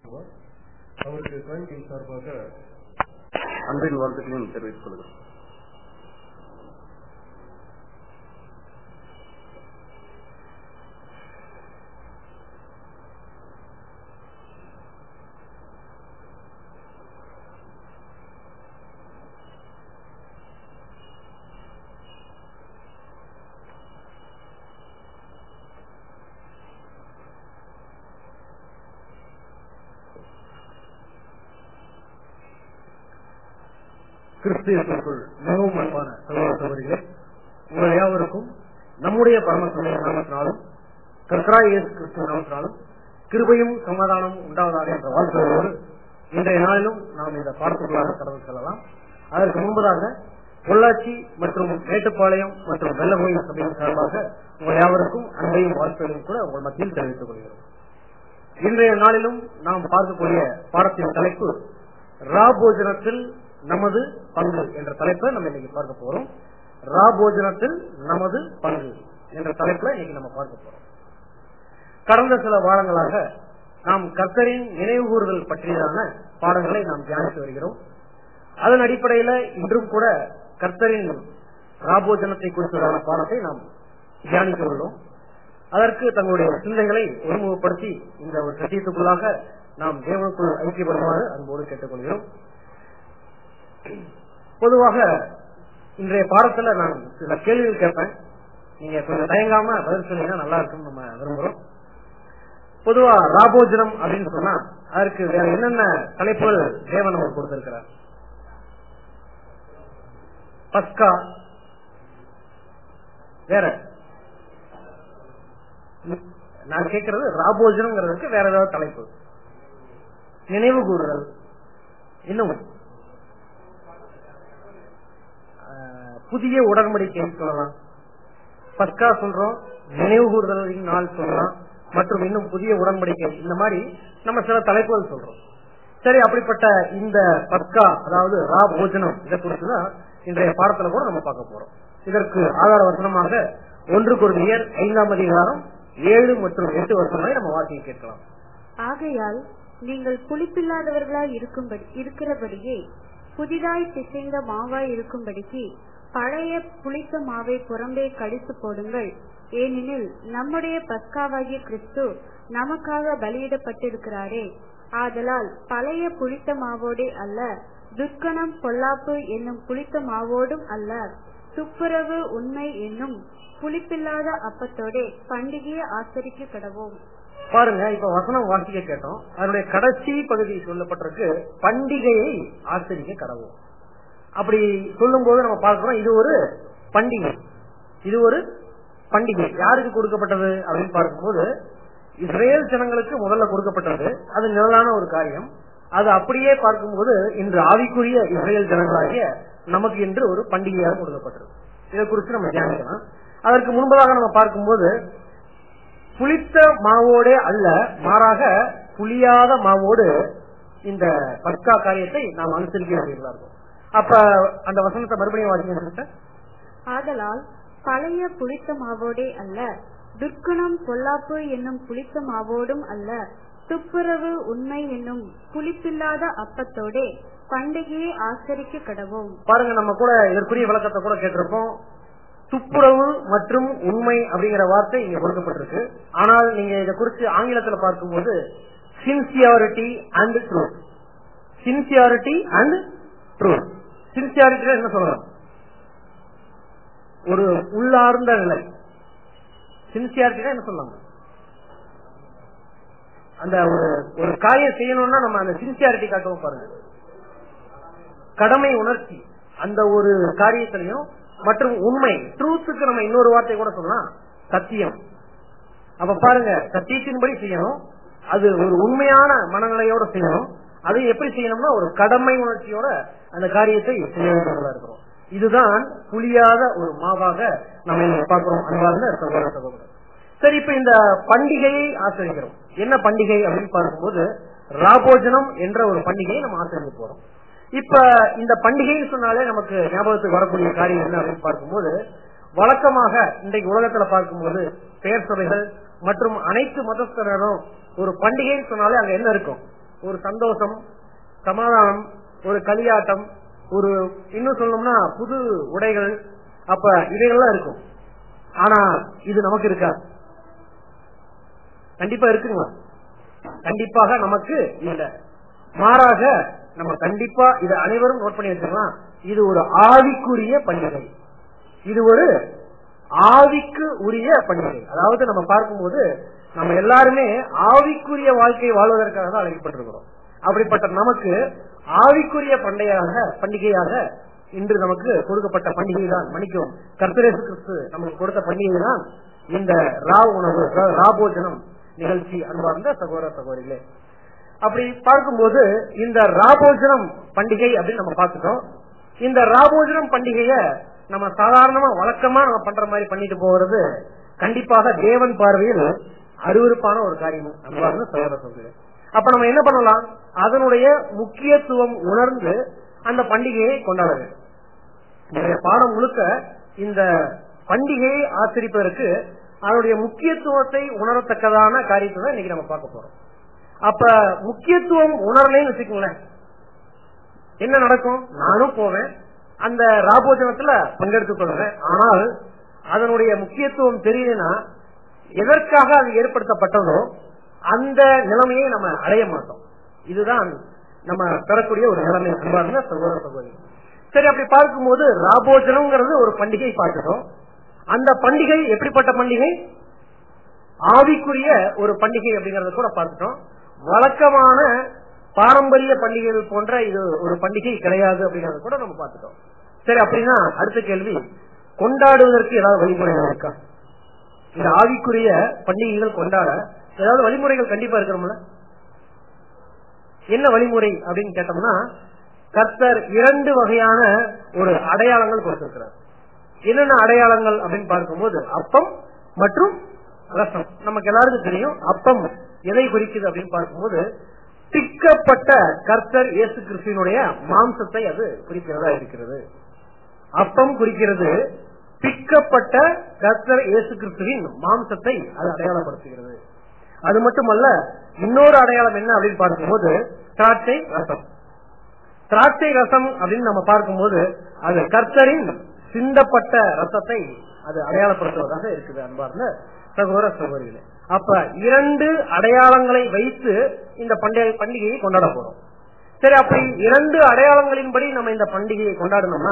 அவருக்கு கோயம்புத்தூர் சார்பாக அன்பின் வாழ்த்துக்களையும் தெரிவித்துக் கொள்கிறோம் கிறிஸ்துவுக்குள் மிகவும் அன்பான சகோதர சகோதரிகளே உங்கள் யாவருக்கும் நம்முடைய பரமத்துடைய நாமத்தினாலும் கர்த்தராய் இயேசு கிறிஸ்துவ நாமத்தினாலும் கிருபையும் சமாதானம் உண்டாவதாக என்ற வாழ்க்கையோடு இன்றைய நாளிலும் நாம் இந்த பாடத்துக்குள்ளாக கடந்து செல்லலாம் அதற்கு முன்பதாக பொள்ளாச்சி மற்றும் மேட்டுப்பாளையம் மற்றும் வெள்ளகோயில் சபையின் சார்பாக உங்கள் யாவருக்கும் அன்பையும் வாழ்க்கையும் கூட உங்கள் மத்தியில் தெரிவித்துக் கொள்கிறோம் இன்றைய நாளிலும் நாம் பார்க்கக்கூடிய பாடத்தின் தலைப்பு ராபோஜனத்தில் நமது பங்கு என்ற தலைப்பை நம்ம இன்னைக்கு பார்க்க போறோம் ராபோஜனத்தில் நமது பங்கு என்ற தலைப்புல இன்னைக்கு நம்ம பார்க்க போறோம் கடந்த சில வாரங்களாக நாம் கர்த்தரின் நினைவுகூறுதல் பற்றியதான பாடங்களை நாம் தியானித்து வருகிறோம் அதன் அடிப்படையில இன்றும் கூட கர்த்தரின் ராபோஜனத்தை குறித்ததான பாடத்தை நாம் தியானிக்க உள்ளோம் அதற்கு தங்களுடைய சிந்தைகளை ஒருமுகப்படுத்தி இந்த ஒரு சத்தியத்துக்குள்ளாக நாம் தேவனுக்குள் ஐக்கியப்படுமாறு அன்போடு கேட்டுக்கொள்கிறோம் பொதுவாக இன்றைய பாடத்துல நான் சில கேள்விகள் கேட்பேன் நீங்க கொஞ்சம் தயங்காம பதில் சொன்னீங்கன்னா நல்லா இருக்கும் நம்ம விரும்புறோம் பொதுவா ராபோஜனம் அப்படின்னு சொன்னா அதற்கு வேற என்னென்ன தலைப்புகள் தேவன் நமக்கு கொடுத்திருக்கிறார் பஸ்கா வேற நான் கேட்கறது ராபோஜனம்ங்கிறதுக்கு வேற ஏதாவது தலைப்பு நினைவு கூறுதல் இன்னும் புதிய உடன்படிக்கை சொல்லலாம் பஸ்கா சொல்றோம் நினைவு கூறுதலின் நாள் சொல்லலாம் மற்றும் இன்னும் புதிய உடன்படிக்கை இந்த மாதிரி நம்ம சில தலைப்புகள் சொல்றோம் சரி அப்படிப்பட்ட இந்த பஸ்கா அதாவது ரா போஜனம் இதை குறித்துதான் இன்றைய பாடத்துல கூட நம்ம பார்க்க போறோம் இதற்கு ஆதார வசனமாக ஒன்று குருவியர் ஐந்தாம் அதிகாரம் ஏழு மற்றும் எட்டு வருஷங்களை நம்ம வாசிக்க கேட்கலாம் ஆகையால் நீங்கள் புளிப்பில்லாதவர்களாய் இருக்கும்படி இருக்கிறபடியே புதிதாய் பிசைந்த மாவாய் இருக்கும்படிக்கு பழைய புளித்த மாவை புறம்பே கடித்து போடுங்கள் ஏனெனில் நம்முடைய பஸ்காவாகிய கிறிஸ்து நமக்காக பலியிடப்பட்டிருக்கிறாரே ஆதலால் பழைய புளித்த மாவோடே அல்ல துர்க்கணம் பொல்லாப்பு என்னும் புளித்த மாவோடும் அல்ல துப்புரவு உண்மை என்னும் புளிப்பில்லாத அப்பத்தோடே பண்டிகையை ஆச்சரிக்க கடவோம் பாருங்க இப்ப வசனம் வாசிக்க கேட்டோம் அதனுடைய கடைசி பகுதி சொல்லப்பட்டிருக்கு பண்டிகையை ஆச்சரிக்க கடவோம் அப்படி சொல்லும் போது நம்ம பார்க்கிறோம் இது ஒரு பண்டிகை இது ஒரு பண்டிகை யாருக்கு கொடுக்கப்பட்டது அப்படின்னு பார்க்கும்போது இஸ்ரேல் ஜனங்களுக்கு முதல்ல கொடுக்கப்பட்டது அது நிழலான ஒரு காரியம் அது அப்படியே பார்க்கும்போது இன்று ஆவிக்குரிய இஸ்ரேல் ஜனங்களாகிய நமக்கு இன்று ஒரு பண்டிகையாக கொடுக்கப்பட்டது இதை குறித்து நம்ம தியானிக்கலாம் அதற்கு முன்பதாக நம்ம பார்க்கும்போது புளித்த மாவோடே அல்ல மாறாக புளியாத மாவோடு இந்த பஸ்கா காரியத்தை நாம் அனுசரிக்க வேண்டியதா இருக்கும் அப்ப அந்த வசனத்தை மறுபடியும் வாசிங்க ஆதலால் பழைய புளித்த மாவோடே அல்ல துர்க்குணம் பொல்லாப்பு என்னும் புளித்த மாவோடும் அல்ல துப்புரவு உண்மை என்னும் புளிப்பில்லாத அப்பத்தோடே பண்டிகையை ஆச்சரிக்க கடவோம் பாருங்க நம்ம கூட இதற்குரிய விளக்கத்தை கூட கேட்டிருப்போம் துப்புரவு மற்றும் உண்மை அப்படிங்கிற வார்த்தை இங்க கொடுக்கப்பட்டிருக்கு ஆனால் நீங்க இதை குறித்து ஆங்கிலத்தில் பார்க்கும்போது sincerity and truth sincerity and truth sincerity என்ன சொல்லலாம் ஒரு உள்ளார்ந்த நிலை சின்சியாரிட்டி என்ன சொல்லலாம் அந்த ஒரு ஒரு காரியம் செய்யணும்னா நம்ம அந்த சின்சியாரிட்டி காட்டவும் பாருங்க கடமை உணர்ச்சி அந்த ஒரு காரியத்திலையும் மற்றும் உண்மை ட்ரூத்துக்கு நம்ம இன்னொரு வார்த்தை கூட சொல்லலாம் சத்தியம் அப்ப பாருங்க சத்தியத்தின்படி செய்யணும் அது ஒரு உண்மையான மனநிலையோட செய்யணும் அது எப்படி செய்யணும்னா ஒரு கடமை உணர்ச்சியோட அந்த காரியத்தை செய்ய வேண்டியதா இருக்கிறோம் இதுதான் புளியாத ஒரு மாவாக நம்ம பார்க்கிறோம் அன்பார்ந்த சகோதர சகோதரர் சரி இப்ப இந்த பண்டிகையை ஆசிரிக்கிறோம் என்ன பண்டிகை அப்படின்னு பார்க்கும்போது ராபோஜனம் என்ற ஒரு பண்டிகையை நம்ம ஆசிரிக்க போறோம் இப்ப இந்த பண்டிகைன்னு சொன்னாலே நமக்கு ஞாபகத்துக்கு வரக்கூடிய காரியம் என்ன அப்படின்னு பார்க்கும்போது வழக்கமாக இன்றைக்கு உலகத்துல பார்க்கும்போது பெயர் சபைகள் மற்றும் அனைத்து மதஸ்தரும் ஒரு பண்டிகைன்னு சொன்னாலே அங்க என்ன இருக்கும் ஒரு சந்தோஷம் சமாதானம் ஒரு களியாட்டம் ஒரு இன்னும் சொல்லணும்னா புது உடைகள் அப்ப இவைகள்லாம் இருக்கும் ஆனா இது நமக்கு இருக்காது கண்டிப்பா இருக்குங்களா கண்டிப்பாக நமக்கு இல்ல மாறாக நம்ம கண்டிப்பா இது அனைவரும் நோட் பண்ணி வச்சுக்கலாம் இது ஒரு ஆவிக்குரிய பண்டிகை இது ஒரு ஆவிக்கு உரிய பண்டிகை அதாவது நம்ம பார்க்கும்போது நம்ம எல்லாருமே ஆவிக்குரிய வாழ்க்கை வாழ்வதற்காக தான் அழைக்கப்பட்டிருக்கிறோம் அப்படிப்பட்ட நமக்கு ஆவிக்குரிய பண்டையாக பண்டிகையாக இன்று நமக்கு கொடுக்கப்பட்ட பண்டிகை தான் மன்னிக்கும் கர்த்தரேசு கிறிஸ்து நமக்கு கொடுத்த பண்டிகை தான் இந்த ரா உணவு ராபோஜனம் நிகழ்ச்சி அன்பார்ந்த சகோதர சகோதரிகளே அப்படி பார்க்கும்போது இந்த ராபோஜனம் பண்டிகை அப்படின்னு நம்ம பார்த்துட்டோம் இந்த ராபோஜனம் பண்டிகைய நம்ம சாதாரணமா வழக்கமா நம்ம பண்ற மாதிரி பண்ணிட்டு போகிறது கண்டிப்பாக தேவன் பார்வையில் அருவருப்பான ஒரு காரியம் அன்பார்ந்த சகோதர சகோதரி அப்ப நம்ம என்ன பண்ணலாம் அதனுடைய முக்கியத்துவம் உணர்ந்து அந்த பண்டிகையை கொண்டாட வேண்டும் நிறைய பாடம் முழுக்க இந்த பண்டிகையை ஆச்சரிப்பதற்கு அதனுடைய முக்கியத்துவத்தை உணரத்தக்கதான காரியத்தை தான் இன்னைக்கு நம்ம பார்க்க போறோம் அப்ப முக்கியத்துவம் உணரலைன்னு வச்சுக்கோங்களேன் என்ன நடக்கும் நானும் போவேன் அந்த ராபோஜனத்துல பங்கெடுத்துக் கொள்வேன் ஆனால் அதனுடைய முக்கியத்துவம் தெரியலனா எதற்காக அது ஏற்படுத்தப்பட்டதோ அந்த நிலைமையை நம்ம அடைய மாட்டோம் இதுதான் நம்ம பெறக்கூடிய ஒரு நிலைமை அன்பார்ந்த சகோதர சகோதரி சரி அப்படி பார்க்கும்போது ராபோஜனம்ங்கிறது ஒரு பண்டிகை பார்த்துட்டோம் அந்த பண்டிகை எப்படிப்பட்ட பண்டிகை ஆவிக்குரிய ஒரு பண்டிகை அப்படிங்கறத கூட பார்த்துட்டோம் வழக்கமான பாரம்பரிய பண்டிகைகள் போன்ற இது ஒரு பண்டிகை கிடையாது அப்படிங்கறத கூட நம்ம பார்த்துட்டோம் சரி அப்படின்னா அடுத்த கேள்வி கொண்டாடுவதற்கு ஏதாவது வழிமுறைகள் இருக்கா இந்த ஆவிக்குரிய பண்டிகைகள் கொண்டாட ஏதாவது வழிமுறைகள் கண்டிப்பா இருக்கிறோம்ல என்ன வழிமுறை அப்படின்னு கேட்டோம்னா கர்த்தர் இரண்டு வகையான ஒரு அடையாளங்கள் கொடுத்திருக்கிறார் என்னென்ன அடையாளங்கள் அப்படின்னு பார்க்கும்போது அப்பம் மற்றும் ரசம் நமக்கு எல்லாருக்கும் தெரியும் அப்பம் எதை குறிக்குது அப்படின்னு பார்க்கும்போது திக்கப்பட்ட கர்த்தர் இயேசு கிறிஸ்துவனுடைய மாம்சத்தை அது குறிக்கிறதா இருக்கிறது அப்பம் குறிக்கிறது பிக்கப்பட்ட கர்த்தர் இயேசு கிறிஸ்துவின் மாம்சத்தை அது அடையாளப்படுத்துகிறது அது மட்டுமல்ல இன்னொரு அடையாளம் என்ன அப்படின்னு பார்க்கும்போது திராட்சை ரசம் திராட்சை ரசம் அப்படின்னு நம்ம பார்க்கும்போது அது கர்த்தரின் சிந்தப்பட்ட ரசத்தை அது அடையாளப்படுத்துவதாக இருக்குது அன்பார்ந்த சகோதர சகோதரிகளே அப்ப இரண்டு அடையாளங்களை வைத்து இந்த பண்டிகை பண்டிகையை கொண்டாட போறோம் சரி அப்படி இரண்டு அடையாளங்களின்படி நம்ம இந்த பண்டிகையை கொண்டாடணும்னா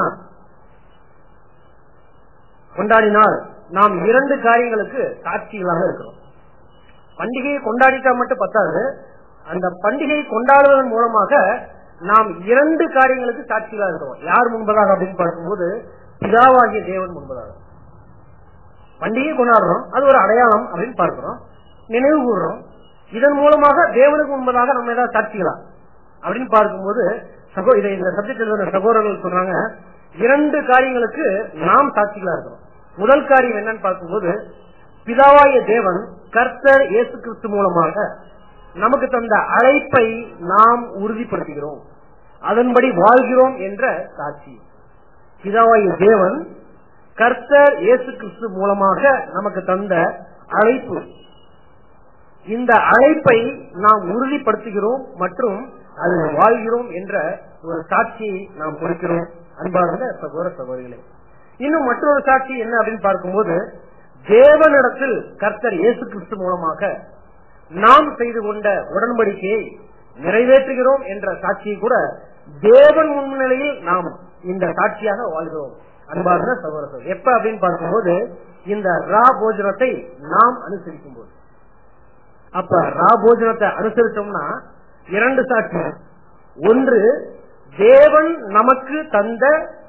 கொண்டாடினால் நாம் இரண்டு காரியங்களுக்கு சாட்சிகளாக இருக்கிறோம் பண்டிகையை கொண்டாடிட்டா மட்டும் பத்தாது அந்த பண்டிகையை கொண்டாடுவதன் மூலமாக நாம் இரண்டு காரியங்களுக்கு சாட்சிகளாக இருக்கிறோம் யார் முன்பதாக அப்படின்னு பார்க்கும்போது பிதாவாகிய தேவன் முன்பதாக பண்டிகை கொண்டாடுறோம் அது ஒரு அடையாளம் அப்படின்னு பார்க்கிறோம் நினைவு கூறுறோம் இதன் மூலமாக தேவனுக்கு முன்பதாக நம்ம ஏதாவது சாட்சிகளா அப்படின்னு பார்க்கும்போது சகோ இதை இந்த சப்ஜெக்ட் எழுதின சகோதரர்கள் சொல்றாங்க இரண்டு காரியங்களுக்கு நாம் சாட்சிகளா இருக்கிறோம் முதல் காரியம் என்னன்னு பார்க்கும்போது பிதாவாய தேவன் கர்த்தர் இயேசு கிறிஸ்து மூலமாக நமக்கு தந்த அழைப்பை நாம் உறுதிப்படுத்துகிறோம் அதன்படி வாழ்கிறோம் என்ற சாட்சி பிதாவாய தேவன் கர்த்தர் இயேசு கிறிஸ்து மூலமாக நமக்கு தந்த அழைப்பு இந்த அழைப்பை நாம் உறுதிப்படுத்துகிறோம் மற்றும் அதில் வாழ்கிறோம் என்ற ஒரு சாட்சியை நாம் கொடுக்கிறோம் அன்பார்ந்த சகோதர சகோதரிகளே இன்னும் மற்றொரு சாட்சி என்ன அப்படின்னு பார்க்கும்போது தேவனிடத்தில் கர்த்தர் இயேசு கிறிஸ்து மூலமாக நாம் செய்து கொண்ட உடன்படிக்கையை நிறைவேற்றுகிறோம் என்ற சாட்சியை கூட தேவன் முன்னிலையில் நாம் இந்த சாட்சியாக வாழ்கிறோம் அன்பார்ந்த சகோதரர்கள் எப்ப அப்படின்னு பார்க்கும்போது இந்த ரா போஜனத்தை நாம் அனுசரிக்கும் போது அப்ப ரா போஜனத்தை அனுசரிச்சோம்னா இரண்டு சாட்சி ஒன்று தேவன் நமக்கு தந்த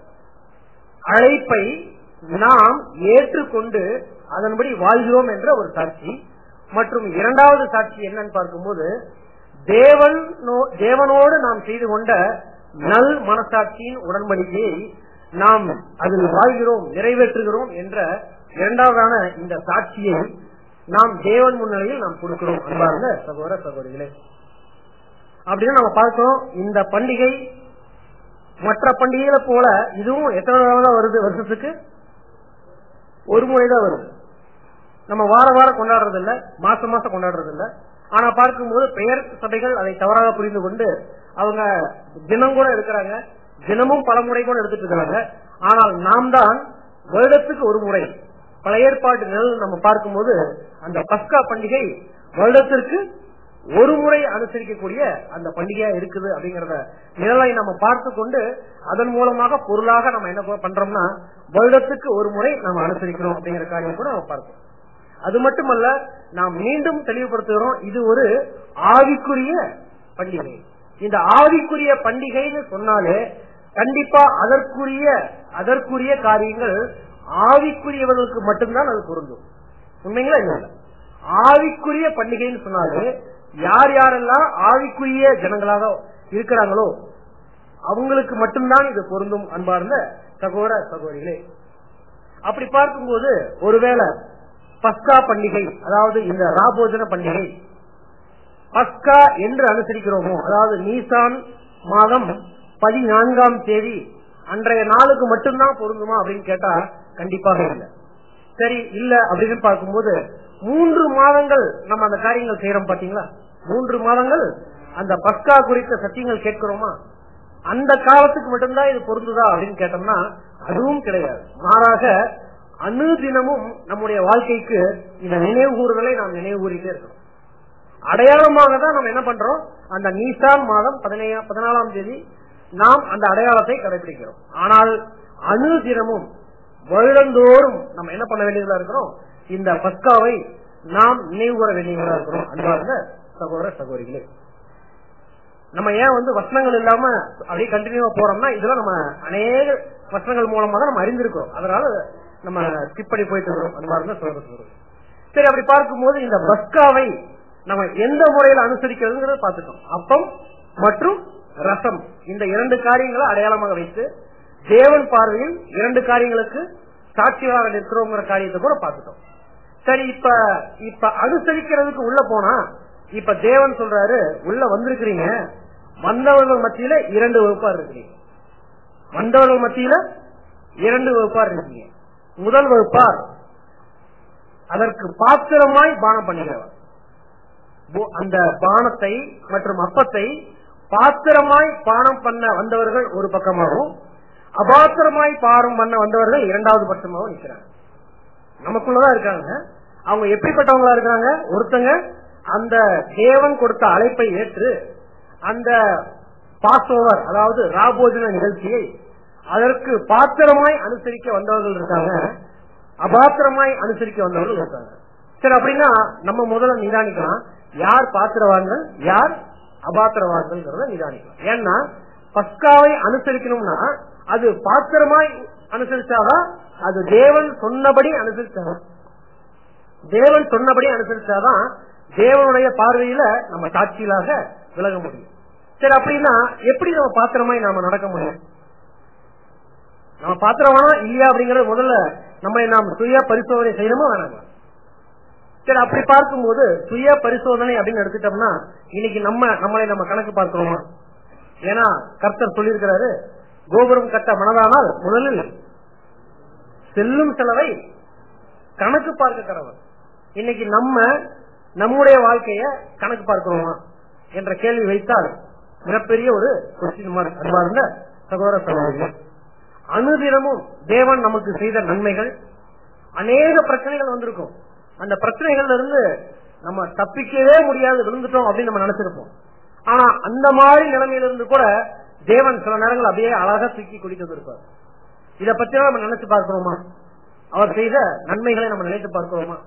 அழைப்பை நாம் ஏற்றுக்கொண்டு அதன்படி வாழ்கிறோம் என்ற ஒரு சாட்சி மற்றும் இரண்டாவது சாட்சி என்னன்னு பார்க்கும்போது தேவன் தேவனோடு நாம் செய்து கொண்ட நல் மனசாட்சியின் உடன்படிக்கையை நாம் அதில் வாழ்கிறோம் நிறைவேற்றுகிறோம் என்ற இரண்டாவதான இந்த சாட்சியை நாம் தேவன் முன்னிலையில் நாம் கொடுக்கிறோம் அன்பார்ந்த சகோதர சகோதரிகளே அப்படின்னு நம்ம பார்த்தோம் இந்த பண்டிகை மற்ற பண்டிகைகளை போல இதுவும் எத்தனை தடவை தான் வருது வருஷத்துக்கு ஒரு முறை தான் வருது நம்ம வார வாரம் கொண்டாடுறது இல்ல மாசம் மாசம் கொண்டாடுறது இல்ல ஆனா பார்க்கும்போது பெயர் சபைகள் அதை தவறாக புரிந்து கொண்டு அவங்க தினம் கூட இருக்கிறாங்க தினமும் பல முறை கூட எடுத்துட்டு இருக்கிறாங்க ஆனால் நாம் தான் வருடத்துக்கு ஒரு முறை பழைய ஏற்பாட்டு நிழல் நம்ம பார்க்கும்போது அந்த பஸ்கா பண்டிகை வருடத்திற்கு ஒரு முறை அனுசரிக்கக்கூடிய அந்த பண்டிகையா இருக்குது அப்படிங்கறத நிழலை நம்ம பார்த்து கொண்டு அதன் மூலமாக பொருளாக நம்ம என்ன பண்றோம்னா வருடத்துக்கு ஒரு முறை நம்ம அனுசரிக்கிறோம் அப்படிங்கிற காரியம் கூட நம்ம பார்க்கிறோம் அது மட்டுமல்ல நாம் மீண்டும் தெளிவுபடுத்துகிறோம் இது ஒரு ஆவிக்குரிய பண்டிகை இந்த ஆவிக்குரிய பண்டிகைன்னு சொன்னாலே கண்டிப்பா அதற்குரிய அதற்குரிய காரியங்கள் ஆவிக்குரியவர்களுக்கு மட்டும்தான் அது பொருந்தும் உண்மைங்களா இல்ல ஆவிக்குரிய பண்டிகைன்னு சொன்னாலே யார் யாரெல்லாம் ஆவிக்குரிய ஜனங்களாக இருக்கிறாங்களோ அவங்களுக்கு மட்டும்தான் இது பொருந்தும் அன்பார்ந்த சகோதர சகோதரிகளே அப்படி பார்க்கும்போது ஒருவேளை பஸ்கா பண்டிகை அதாவது இந்த ராபோஜன பண்டிகை பஸ்கா என்று அனுசரிக்கிறோமோ அதாவது நீசான் மாதம் பதினான்காம் தேதி அன்றைய நாளுக்கு மட்டும்தான் பொருந்துமா அப்படின்னு கேட்டா கண்டிப்பாக இல்லை சரி இல்ல அப்படின்னு பார்க்கும்போது மூன்று மாதங்கள் நம்ம அந்த காரியங்கள் செய்யறோம் பாத்தீங்களா மூன்று மாதங்கள் அந்த பஸ்கா குறித்த சத்தியங்கள் கேட்கிறோமா அந்த காலத்துக்கு மட்டும்தான் இது பொருந்துதா அப்படின்னு கேட்டோம்னா அதுவும் கிடையாது மாறாக அனுதினமும் நம்முடைய வாழ்க்கைக்கு இந்த நினைவு கூறுதலை நாம் நினைவு கூறிட்டே இருக்கணும் அடையாளமாக தான் நம்ம என்ன பண்றோம் அந்த நீசான் மாதம் பதினாலாம் தேதி நாம் அந்த அடையாளத்தை கடைபிடிக்கிறோம் ஆனால் அனுதினமும் வருடந்தோறும் நம்ம என்ன பண்ண வேண்டியதா இருக்கிறோம் இந்த பஸ்காவை நாம் நினைவு கூற வேண்டியதா இருக்கிறோம் அன்பார்ந்த சகோதர சகோதரிகளே நம்ம ஏன் வந்து வசனங்கள் இல்லாம அப்படியே கண்டினியூவா போறோம்னா இதெல்லாம் நம்ம அநேக வசனங்கள் மூலமா தான் நம்ம அறிந்திருக்கிறோம் அதனால நம்ம ஸ்கிப் பண்ணி போயிட்டு இருக்கிறோம் அன்பார்ந்த சகோதர சகோதரி சரி அப்படி பார்க்கும்போது இந்த பஸ்காவை நம்ம எந்த முறையில் அனுசரிக்கிறதுங்கிறத பார்த்துட்டோம் அப்பம் மற்றும் ரசம் இந்த இரண்டு காரியங்களை அடையாளமாக வைத்து தேவன் பார்வையில் இரண்டு காரியங்களுக்கு சாட்சியாக நிற்கிறோங்கிற காரியத்தை கூட பார்த்துட்டோம் சரி இப்ப இப்ப அனுசரிக்கிறதுக்கு உள்ள போனா இப்ப தேவன் சொல்றாரு உள்ள வந்திருக்கிறீங்க வந்தவர்கள் மத்தியில இரண்டு வகுப்பார் இருக்கிறீங்க வந்தவர்கள் மத்தியில இரண்டு வகுப்பார் இருக்கீங்க முதல் வகுப்பார் அதற்கு பாத்திரமாய் பானம் பண்ணுகிறவர் அந்த பானத்தை மற்றும் அப்பத்தை பாத்திரமாய் பானம் பண்ண வந்தவர்கள் ஒரு பக்கமாகவும் அபாத்திரமாய் பாரம் பண்ண வந்தவர்கள் இரண்டாவது பட்சமாகவும் நிற்கிறாங்க நமக்குள்ளதான் இருக்காங்க அவங்க எப்படிப்பட்டவங்களா இருக்காங்க ஒருத்தங்க அந்த தேவன் கொடுத்த அழைப்பை ஏற்று அந்த பாஸ் ஓவர் அதாவது ராபோஜன நிகழ்ச்சியை அதற்கு பாத்திரமாய் அனுசரிக்க வந்தவர்கள் இருக்காங்க அபாத்திரமாய் அனுசரிக்க வந்தவர்கள் இருக்காங்க சரி அப்படின்னா நம்ம முதல்ல நிதானிக்கலாம் யார் பாத்திரவான்கள் யார் அபாத்திரவான்கள் நிதானிக்கலாம் ஏன்னா பஸ்காவை அனுசரிக்கணும்னா அது பாத்திரமாய் அனுசரிச்சாதான் அது தேவன் சொன்னபடி அனுசரிச்சாதான் தேவன் சொன்னபடி அனுசரிச்சாதான் தேவனுடைய பார்வையில நம்ம சாட்சியிலாக விலக முடியும் சரி அப்படின்னா எப்படி நம்ம பாத்திரமாய் நாம நடக்க முடியும் நம்ம பாத்திரமானா இல்லையா அப்படிங்கறது முதல்ல நம்ம நாம் சுய பரிசோதனை செய்யணுமா வேணாமா சரி அப்படி பார்க்கும்போது சுய பரிசோதனை அப்படின்னு எடுத்துட்டோம்னா இன்னைக்கு நம்ம நம்மளை நம்ம கணக்கு பார்க்கிறோமா ஏன்னா கர்த்தர் சொல்லியிருக்கிறாரு கோபுரம் கட்ட மனதானால் முதலில் செல்லும் செலவை கணக்கு பார்க்க கடவர் இன்னைக்கு நம்ம நம்முடைய வாழ்க்கைய கணக்கு பார்க்கிறோமா என்ற கேள்வி வைத்தால் மிகப்பெரிய ஒரு கொஸ்டின் மார்க் அன்பார்ந்த சகோதர சகோதரிகள் அனுதினமும் தேவன் நமக்கு செய்த நன்மைகள் அநேக பிரச்சனைகள் வந்திருக்கும் அந்த பிரச்சனைகள்ல இருந்து நம்ம தப்பிக்கவே முடியாது விழுந்துட்டோம் அப்படின்னு நம்ம நினைச்சிருப்போம் ஆனா அந்த மாதிரி நிலைமையிலிருந்து கூட தேவன் சில நேரங்கள் அப்படியே அழகா தூக்கி குடித்து வந்திருப்பார் இத பத்தி நம்ம நினைச்சு பார்க்கிறோமா அவர் செய்த நன்மைகளை நம்ம நினைத்து பார்க்கிறோமா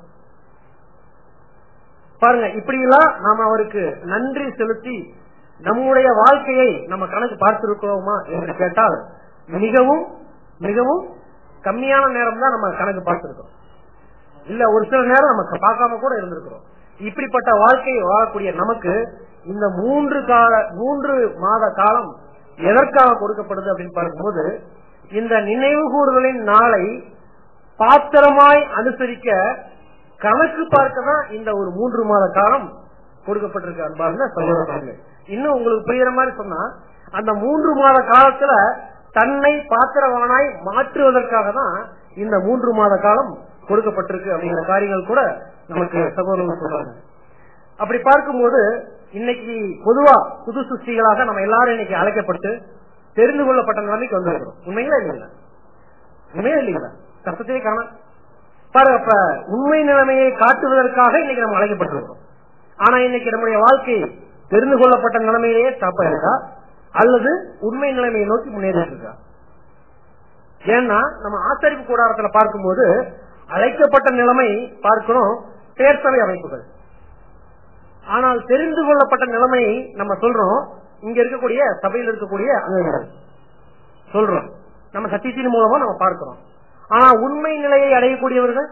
பாருங்க இப்படி எல்லாம் நாம அவருக்கு நன்றி செலுத்தி நம்முடைய வாழ்க்கையை நம்ம கணக்கு பார்த்திருக்கிறோமா என்று கேட்டால் மிகவும் மிகவும் கம்மியான நேரம் தான் நம்ம கணக்கு பார்த்திருக்கோம் இல்ல ஒரு சில நேரம் நமக்கு பார்க்காம கூட இருந்திருக்கிறோம் இப்படிப்பட்ட வாழ்க்கையை வாழக்கூடிய நமக்கு இந்த மூன்று கால மூன்று மாத காலம் எதற்காக கொடுக்கப்படுது அப்படின்னு பார்க்கும்போது இந்த நினைவு கூறுதலின் நாளை பாத்திரமாய் அனுசரிக்க கணக்கு பார்க்க தான் இந்த ஒரு மூன்று மாத காலம் கொடுக்கப்பட்டிருக்கு அன்பார்ந்த சகோதரர்களே இன்னும் உங்களுக்கு புரியுற மாதிரி சொன்னா அந்த மூன்று மாத காலத்துல தன்னை பாத்திரவானாய் மாற்றுவதற்காக தான் இந்த மூன்று மாத காலம் கொடுக்கப்பட்டிருக்கு அப்படிங்கிற காரியங்கள் கூட நமக்கு சகோதரர்கள் சொல்றாங்க அப்படி பார்க்கும்போது இன்னைக்கு பொதுவா புது சுஷ்டிகளாக நம்ம எல்லாரும் இன்னைக்கு அழைக்கப்பட்டு தெரிந்து கொள்ளப்பட்ட நிலைமைக்கு வந்திருக்கிறோம் உண்மைங்களா இல்லைங்களா உண்மையா இல்லைங்களா கஷ்டத்தையே காண பாரு அப்ப உண்மை நிலைமையை காட்டுவதற்காக இன்னைக்கு நம்ம அழைக்கப்பட்டிருக்கிறோம் ஆனா இன்னைக்கு நம்முடைய வாழ்க்கை தெரிந்து கொள்ளப்பட்ட நிலைமையிலேயே தப்பா இருக்கா அல்லது உண்மை நிலைமையை நோக்கி முன்னேறி இருக்கா ஏன்னா நம்ம ஆச்சரிப்பு கூடாரத்துல பார்க்கும்போது அழைக்கப்பட்ட நிலைமை பார்க்கிறோம் பேர்சபை அமைப்புகள் ஆனால் தெரிந்து கொள்ளப்பட்ட நிலைமை நம்ம சொல்றோம் இங்க இருக்கக்கூடிய சபையில் இருக்கக்கூடிய அங்கங்கள் சொல்றோம் நம்ம சத்தியத்தின் மூலமா நம்ம பார்க்கிறோம் ஆனா உண்மை நிலையை அடையக்கூடியவர்கள்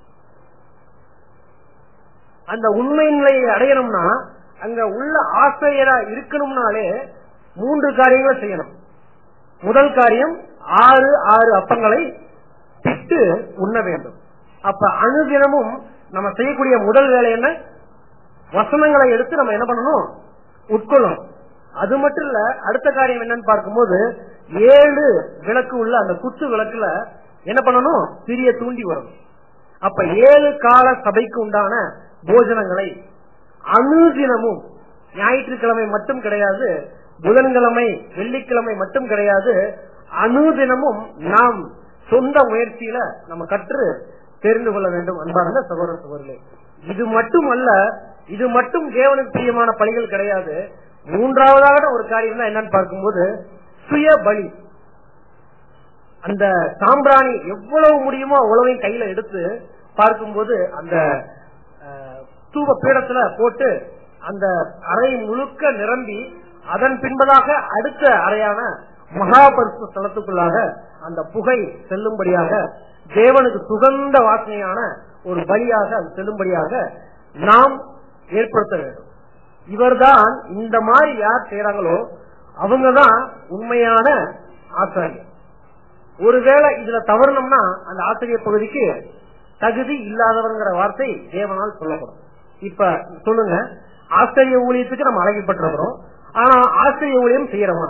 அந்த உண்மை நிலையை அடையணும்னா அங்க உள்ள ஆசிரியரா இருக்கணும்னாலே மூன்று காரியங்களை செய்யணும் முதல் காரியம் ஆறு ஆறு அப்பங்களை பிட்டு உண்ண வேண்டும் அப்ப அனுதினமும் நம்ம செய்யக்கூடிய முதல் வேலை என்ன வசனங்களை எடுத்து நம்ம என்ன பண்ணணும் உட்கொள்ளணும் அது மட்டும் இல்ல அடுத்த காரியம் என்னன்னு பார்க்கும்போது ஏழு விளக்கு உள்ள அந்த குத்து விளக்குல என்ன பண்ணணும் சிறிய தூண்டி வரும் அப்ப ஏழு கால சபைக்கு உண்டான போஜனங்களை அனுதினமும் ஞாயிற்றுக்கிழமை மட்டும் கிடையாது புதன்கிழமை வெள்ளிக்கிழமை மட்டும் கிடையாது அனுதினமும் நாம் சொந்த முயற்சியில நம்ம கற்று தெரிந்து கொள்ள வேண்டும் அன்பார்ந்த சகோதர சகோதரர்களே இது மட்டும் அல்ல இது மட்டும் தேவனுக்கு பிரியமான பணிகள் கிடையாது மூன்றாவதாக ஒரு காரியம் தான் என்னன்னு பார்க்கும்போது சுய பலி அந்த சாம்பிராணி எவ்வளவு முடியுமோ அவ்வளவையும் கையில எடுத்து பார்க்கும்போது அந்த அஹ், தூப பீடத்துல போட்டு அந்த அறை முழுக்க நிரம்பி அதன் பின்பதாக அடுத்த அறையான மகாபரிசு ஸ்தலத்துக்குள்ளாக அந்த புகை செல்லும்படியாக தேவனுக்கு சுகந்த வாசனையான ஒரு பலியாக அது செல்லும்படியாக நாம் ஏற்படுத்த வேண்டும் இவர்தான் இந்த மாதிரி யார் செய்யறாங்களோ அவங்கதான் உண்மையான ஆசாரியர் ஒருவேளை இதுல தவறணும்னா அந்த ஆசிரியர் பகுதிக்கு தகுதி இல்லாதவங்கிற வார்த்தை தேவனால் சொல்லப்படும் இப்ப சொல்லுங்க ஆசிரிய ஊழியத்துக்கு நம்ம அழைக்கப்பட்டிருக்கிறோம் ஆனா ஆசிரிய ஊழியம் செய்யறோமா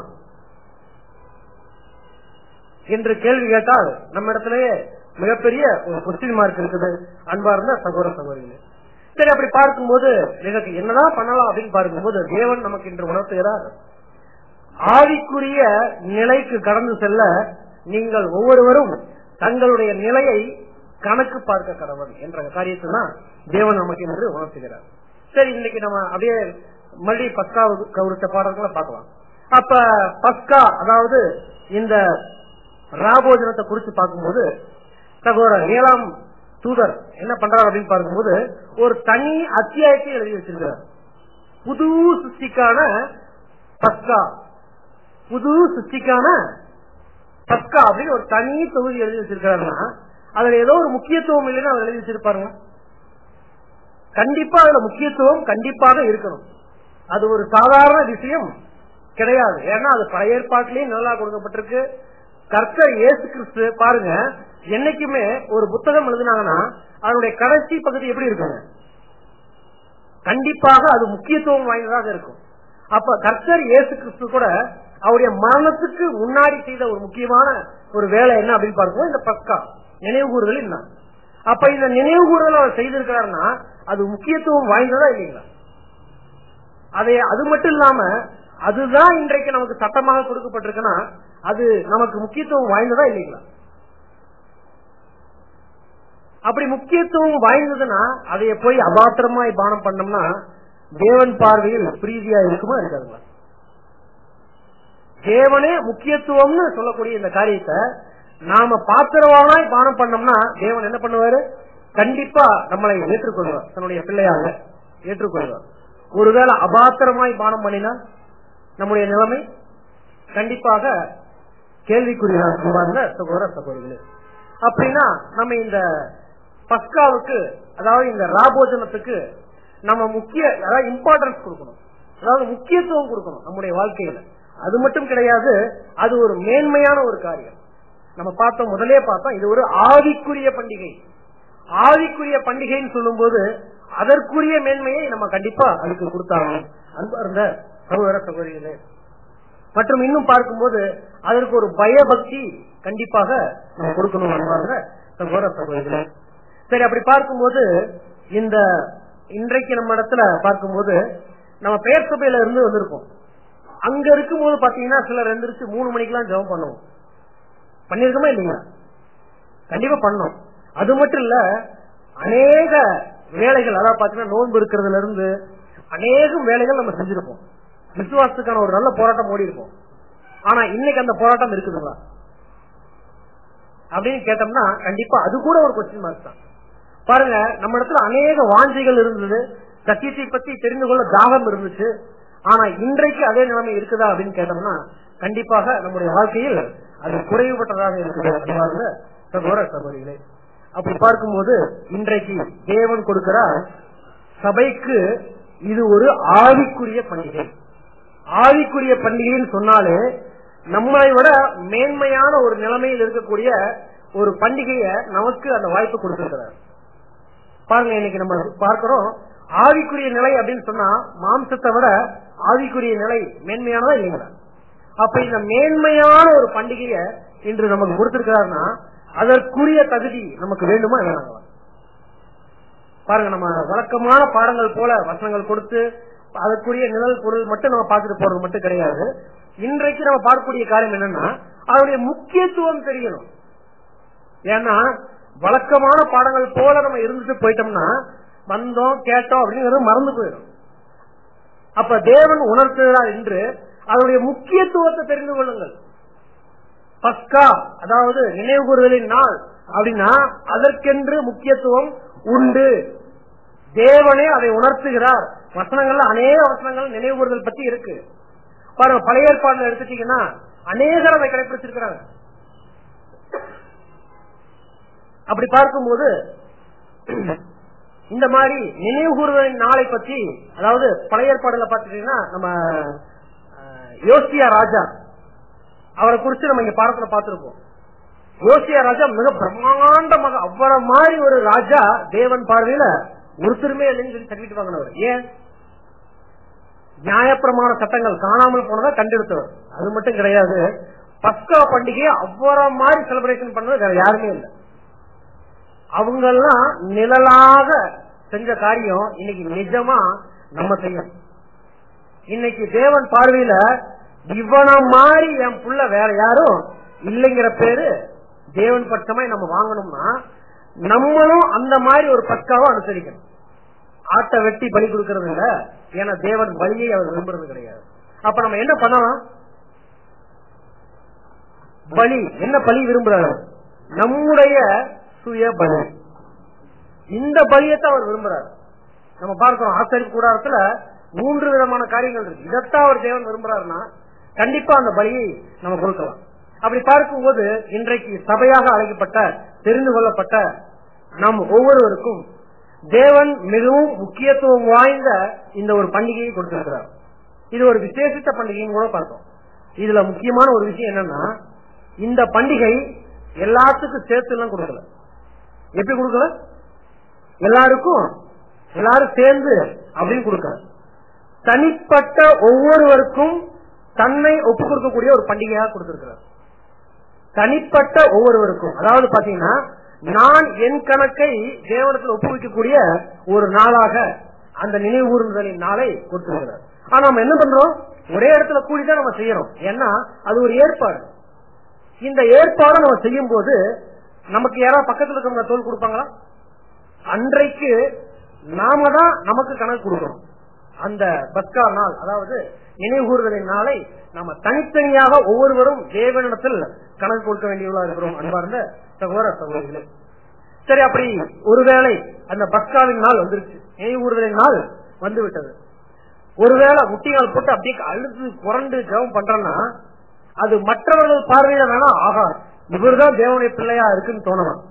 என்று கேள்வி கேட்டால் நம்ம இடத்திலேயே மிகப்பெரிய ஒரு கொஸ்டின் மார்க் இருக்குது அன்பார்ந்த சகோதர சகோதரிகளே சரி அப்படி பார்க்கும்போது எனக்கு என்னதான் பண்ணலாம் அப்படின்னு பார்க்கும்போது தேவன் நமக்கு இன்று உணர்த்துகிறார் ஆவிக்குரிய நிலைக்கு கடந்து செல்ல நீங்கள் ஒவ்வொருவரும் தங்களுடைய நிலையை கணக்கு பார்க்க கடவுள் என்ற காரியத்தை தான் தேவன் நமக்கு என்று உணர்த்துகிறார் சரி இன்னைக்கு நம்ம அப்படியே மறுபடி பஸ்கா கவுரித்த பாடல்களை பார்க்கலாம் அப்ப பஸ்கா அதாவது இந்த ராபோஜனத்தை குறித்து பார்க்கும்போது சகோதரர் ஏழாம் தூதர் என்ன பண்றாரு அப்படின்னு பார்க்கும்போது ஒரு தனி அத்தியாயத்தை எழுதி வச்சிருக்கிறார் புது சிருஷ்டிக்கான பஸ்கா புது சிருஷ்டிக்கான பஸ்கா அப்படின்னு ஒரு தனி தொகுதி எழுதி வச்சிருக்காருன்னா அதுல ஏதோ ஒரு முக்கியத்துவம் இல்லைன்னு அவர் எழுதி வச்சிருப்பாருங்க கண்டிப்பா அதுல முக்கியத்துவம் கண்டிப்பாக இருக்கணும் அது ஒரு சாதாரண விஷயம் கிடையாது ஏன்னா அது பழைய ஏற்பாட்டிலேயே நல்லா கொடுக்கப்பட்டிருக்கு கர்த்தர் இயேசு கிறிஸ்து பாருங்க என்னைக்குமே ஒரு புத்தகம் எழுதினாங்கன்னா அதனுடைய கடைசி பகுதி எப்படி இருக்குங்க கண்டிப்பாக அது முக்கியத்துவம் வாய்ந்ததாக இருக்கும் அப்ப கர்த்தர் இயேசு கிறிஸ்து கூட அவருடைய மரணத்துக்கு முன்னாடி செய்த ஒரு முக்கியமான ஒரு வேலை என்ன அப்படின்னு பார்க்கும்போது இந்த பஸ்கா நினைவு கூறுதல் என்ன அப்ப இந்த நினைவு கூறுதல் அவர் செய்திருக்கிறாருன்னா அது முக்கியத்துவம் வாய்ந்ததா இல்லைங்களா அதை அது மட்டும் இல்லாம அதுதான் இன்றைக்கு நமக்கு சட்டமாக கொடுக்கப்பட்டிருக்குன்னா அது நமக்கு முக்கியத்துவம் வாய்ந்ததா இல்லைங்களா அப்படி முக்கியத்துவம் வாய்ந்ததுன்னா அதைய போய் அபாத்திரமாய் பானம் பண்ணோம்னா தேவன் பார்வையில் பிரீதியா இருக்குமா இருக்காதுங்களா தேவனே முக்கியத்துவம்னு சொல்லக்கூடிய இந்த காரியத்தை நாம பாத்திரவானாய் பானம் பண்ணோம்னா தேவன் என்ன பண்ணுவாரு கண்டிப்பா நம்மளை ஏற்றுக்கொள்வார் தன்னுடைய பிள்ளையாக ஏற்றுக்கொள்வார் ஒருவேளை அபாத்திரமாய் பானம் பண்ணினா நம்முடைய நிலைமை கண்டிப்பாக கேள்விக்குரிய சகோதர சகோதரிகளே அப்படின்னா நம்ம இந்த பஸ்காவுக்கு அதாவது இந்த ராபோஜனத்துக்கு நம்ம முக்கிய அதாவது இம்பார்ட்டன்ஸ் கொடுக்கணும் அதாவது முக்கியத்துவம் கொடுக்கணும் நம்முடைய வாழ்க்கையில அது மட்டும் கிடையாது அது ஒரு மேன்மையான ஒரு காரியம் நம்ம பார்த்தோம் முதலே பார்த்தோம் இது ஒரு ஆவிக்குரிய பண்டிகை ஆவிக்குரிய பண்டிகைன்னு சொல்லும்போது அதற்குரிய மேன்மையை நம்ம கண்டிப்பா அதுக்கு கொடுத்தாகணும் அன்பார்ந்த சகோதர சகோதரிகளே மற்றும் இன்னும் பார்க்கும்போது அதற்கு ஒரு பயபக்தி கண்டிப்பாக நம்ம கொடுக்கணும் அன்பார்ந்த சகோதர சகோதரிகளே சரி அப்படி பார்க்கும்போது இந்த இன்றைக்கு நம்ம இடத்துல பார்க்கும்போது நம்ம பெயர் சபையில இருந்து வந்திருக்கோம் அங்க இருக்கும்போது பாத்தீங்கன்னா சிலர் எந்திரிச்சு மூணு மணிக்கெல்லாம் ஜெபம் பண்ணுவோம் பண்ணிருக்கோமா இல்லைங்களா கண்டிப்பா பண்ணோம் அது மட்டும் இல்ல அநேக வேலைகள் அதாவது பாத்தீங்கன்னா நோன்பு இருக்கிறதுல இருந்து அநேகம் வேலைகள் நம்ம செஞ்சிருப்போம் விசுவாசத்துக்கான ஒரு நல்ல போராட்டம் ஓடி இருப்போம் ஆனா இன்னைக்கு அந்த போராட்டம் இருக்குதுங்களா அப்படின்னு கேட்டோம்னா கண்டிப்பா அது கூட ஒரு கொஸ்டின் மார்க் தான் பாருங்க நம்ம இடத்துல அநேக வாஞ்சைகள் இருந்தது சத்தியத்தை பத்தி தெரிந்து கொள்ள தாகம் இருந்துச்சு ஆனா இன்றைக்கு அதே நிலைமை இருக்குதா அப்படின்னு கேட்டோம்னா கண்டிப்பாக நம்முடைய வாழ்க்கையில் அது குறைவுபட்டதாக இருக்குது அப்படிங்கிறத சகோதர சகோதரிகளே அப்படி பார்க்கும்போது இன்றைக்கு தேவன் கொடுக்கிற சபைக்கு இது ஒரு ஆவிக்குரிய பண்டிகை ஆவிக்குரிய பண்டிகைன்னு சொன்னாலே நம்மளை விட மேன்மையான ஒரு நிலைமையில் இருக்கக்கூடிய ஒரு பண்டிகைய நமக்கு அந்த வாய்ப்பு கொடுத்திருக்கிறார் பாருங்க இன்னைக்கு நம்ம பார்க்கிறோம் ஆவிக்குரிய நிலை அப்படின்னு சொன்னா மாம்சத்தை விட ஆவிக்குரிய நிலை மேன்மையானதா இல்லைங்களா அப்ப இந்த மேன்மையான ஒரு பண்டிகைய இன்று நமக்கு கொடுத்திருக்கிறாருன்னா அதற்குரிய தகுதி நமக்கு வேண்டுமா வேணாங்களா பாருங்க நம்ம வழக்கமான பாடங்கள் போல வசனங்கள் கொடுத்து அதற்குரிய நிழல் பொருள் மட்டும் நம்ம பார்த்துட்டு போறது மட்டும் கிடையாது இன்றைக்கு நம்ம பார்க்கக்கூடிய காரியம் என்னன்னா அதனுடைய முக்கியத்துவம் தெரியணும் ஏன்னா வழக்கமான பாடங்கள் போல நம்ம இருந்துட்டு போயிட்டோம்னா வந்தோம் கேட்டோம் அப்படிங்கிறது மறந்து போயிடும் அப்ப தேவன் உணர்த்துகிறார் என்று அதனுடைய முக்கியத்துவத்தை தெரிந்து கொள்ளுங்கள் பஸ்கா அதாவது நினைவு கூறுதலின் நாள் அப்படின்னா அதற்கென்று முக்கியத்துவம் உண்டு தேவனே அதை உணர்த்துகிறார் வசனங்கள்ல அநேக வசனங்கள் நினைவு கூறுதல் பத்தி இருக்கு பாருங்க பழைய ஏற்பாடுல எடுத்துட்டீங்கன்னா அநேகர் அதை கடைபிடிச்சிருக்கிறாங்க அப்படி பார்க்கும்போது இந்த மாதிரி நினைவு கூறுதலின் நாளை பற்றி அதாவது பழைய ஏற்பாடுல பாத்துட்டீங்கன்னா நம்ம அஹ், யோசியா ராஜா அவரை குறிச்சு நம்ம இங்க பாடத்துல பார்த்திருக்கோம் யோசியா ராஜா மிக பிரம்மாண்டமாக அவரை மாதிரி ஒரு ராஜா தேவன் பார்வையில ஒருத்தருமே இல்லைன்னு சொல்லி சர்டிபிகேட் வாங்கினவர் ஏன் நியாயப்பிரமாண சட்டங்கள் காணாமல் போனதை கண்டெடுத்தவர் அது மட்டும் கிடையாது பஸ்கா பண்டிகையை அவரை மாதிரி செலிப்ரேஷன் பண்ணது வேற யாருமே இல்லை அவங்க எல்லாம் நிழலாக செஞ்ச காரியம் இன்னைக்கு நிஜமா நம்ம செய்யணும் இன்னைக்கு தேவன் பார்வையில இவன மாதிரி என் புள்ள வேற யாரும் இல்லைங்கிற பேரு தேவன் பட்சமா நம்ம வாங்கணும்னா நம்மளும் அந்த மாதிரி ஒரு பஸ்காவை அனுசரிக்கணும் ஆட்டை வெட்டி பலி கொடுக்கறது இல்ல ஏன்னா தேவன் பலியை அவர் விரும்புறது கிடையாது அப்ப நம்ம என்ன பண்ணலாம் பலி என்ன பலி விரும்புறாரு நம்முடைய சுய பலி இந்த பலியத்தை அவர் விரும்புறாரு நம்ம பார்க்கிறோம் ஆச்சரிய கூடாரத்துல மூன்று விதமான காரியங்கள் இருக்கு இதைத்தான் அவர் தேவன் விரும்புறாருன்னா கண்டிப்பா அந்த பலியை நம்ம கொடுக்கலாம் அப்படி பார்க்கும்போது இன்றைக்கு சபையாக அழைக்கப்பட்ட தெரிந்து கொள்ளப்பட்ட நாம் ஒவ்வொருவருக்கும் தேவன் மிகவும் முக்கியத்துவம் வாய்ந்த இந்த ஒரு பண்டிகையை கொடுத்திருக்கிறார் இது ஒரு விசேஷித்த பண்டிகைன்னு கூட பார்த்தோம் இதுல முக்கியமான ஒரு விஷயம் என்னன்னா இந்த பண்டிகை எல்லாத்துக்கும் சேர்த்து எல்லாம் கொடுக்கல எப்படி கொடுக்கல எல்லாருக்கும் எல்லாரும் சேர்ந்து அப்படின்னு கொடுக்கல தனிப்பட்ட ஒவ்வொருவருக்கும் தன்னை ஒப்பு கொடுக்கக்கூடிய ஒரு பண்டிகையாக கொடுத்திருக்கிறார் தனிப்பட்ட ஒவ்வொருவருக்கும் அதாவது பாத்தீங்கன்னா நான் என் கணக்கை தேவனத்தில் ஒப்புவிக்கக்கூடிய ஒரு நாளாக அந்த நினைவூர்தலின் நாளை கொடுத்திருக்கிறார் ஆனா நம்ம என்ன பண்றோம் ஒரே இடத்துல கூடிதான் நம்ம செய்யறோம் ஏன்னா அது ஒரு ஏற்பாடு இந்த ஏற்பாடை நம்ம செய்யும் போது நமக்கு யாராவது பக்கத்துல இருக்கவங்க தோல் கொடுப்பாங்களா அன்றைக்கு நாம தான் நமக்கு கணக்கு கொடுக்கணும் அந்த பஸ்கா நாள் அதாவது நினைவுகூறுதலின் நாளை நம்ம தனித்தனியாக ஒவ்வொருவரும் தேவனிடத்தில் கணக்கு கொடுக்க வேண்டியவர்களா இருக்கிறோம் அன்பார்ந்த சகோதர சகோதரிகளே சரி அப்படி ஒருவேளை அந்த பஸ்காவின் நாள் வந்துருச்சு நினைவுகூறுதலின் நாள் வந்து விட்டது ஒருவேளை முட்டிகால் போட்டு அப்படியே அழுது புரண்டு ஜெபம் பண்றேன்னா அது மற்றவர்கள் பார்வையில வேணா ஆகா இவர்தான் தேவனுடைய பிள்ளையா இருக்குன்னு தோணலாம்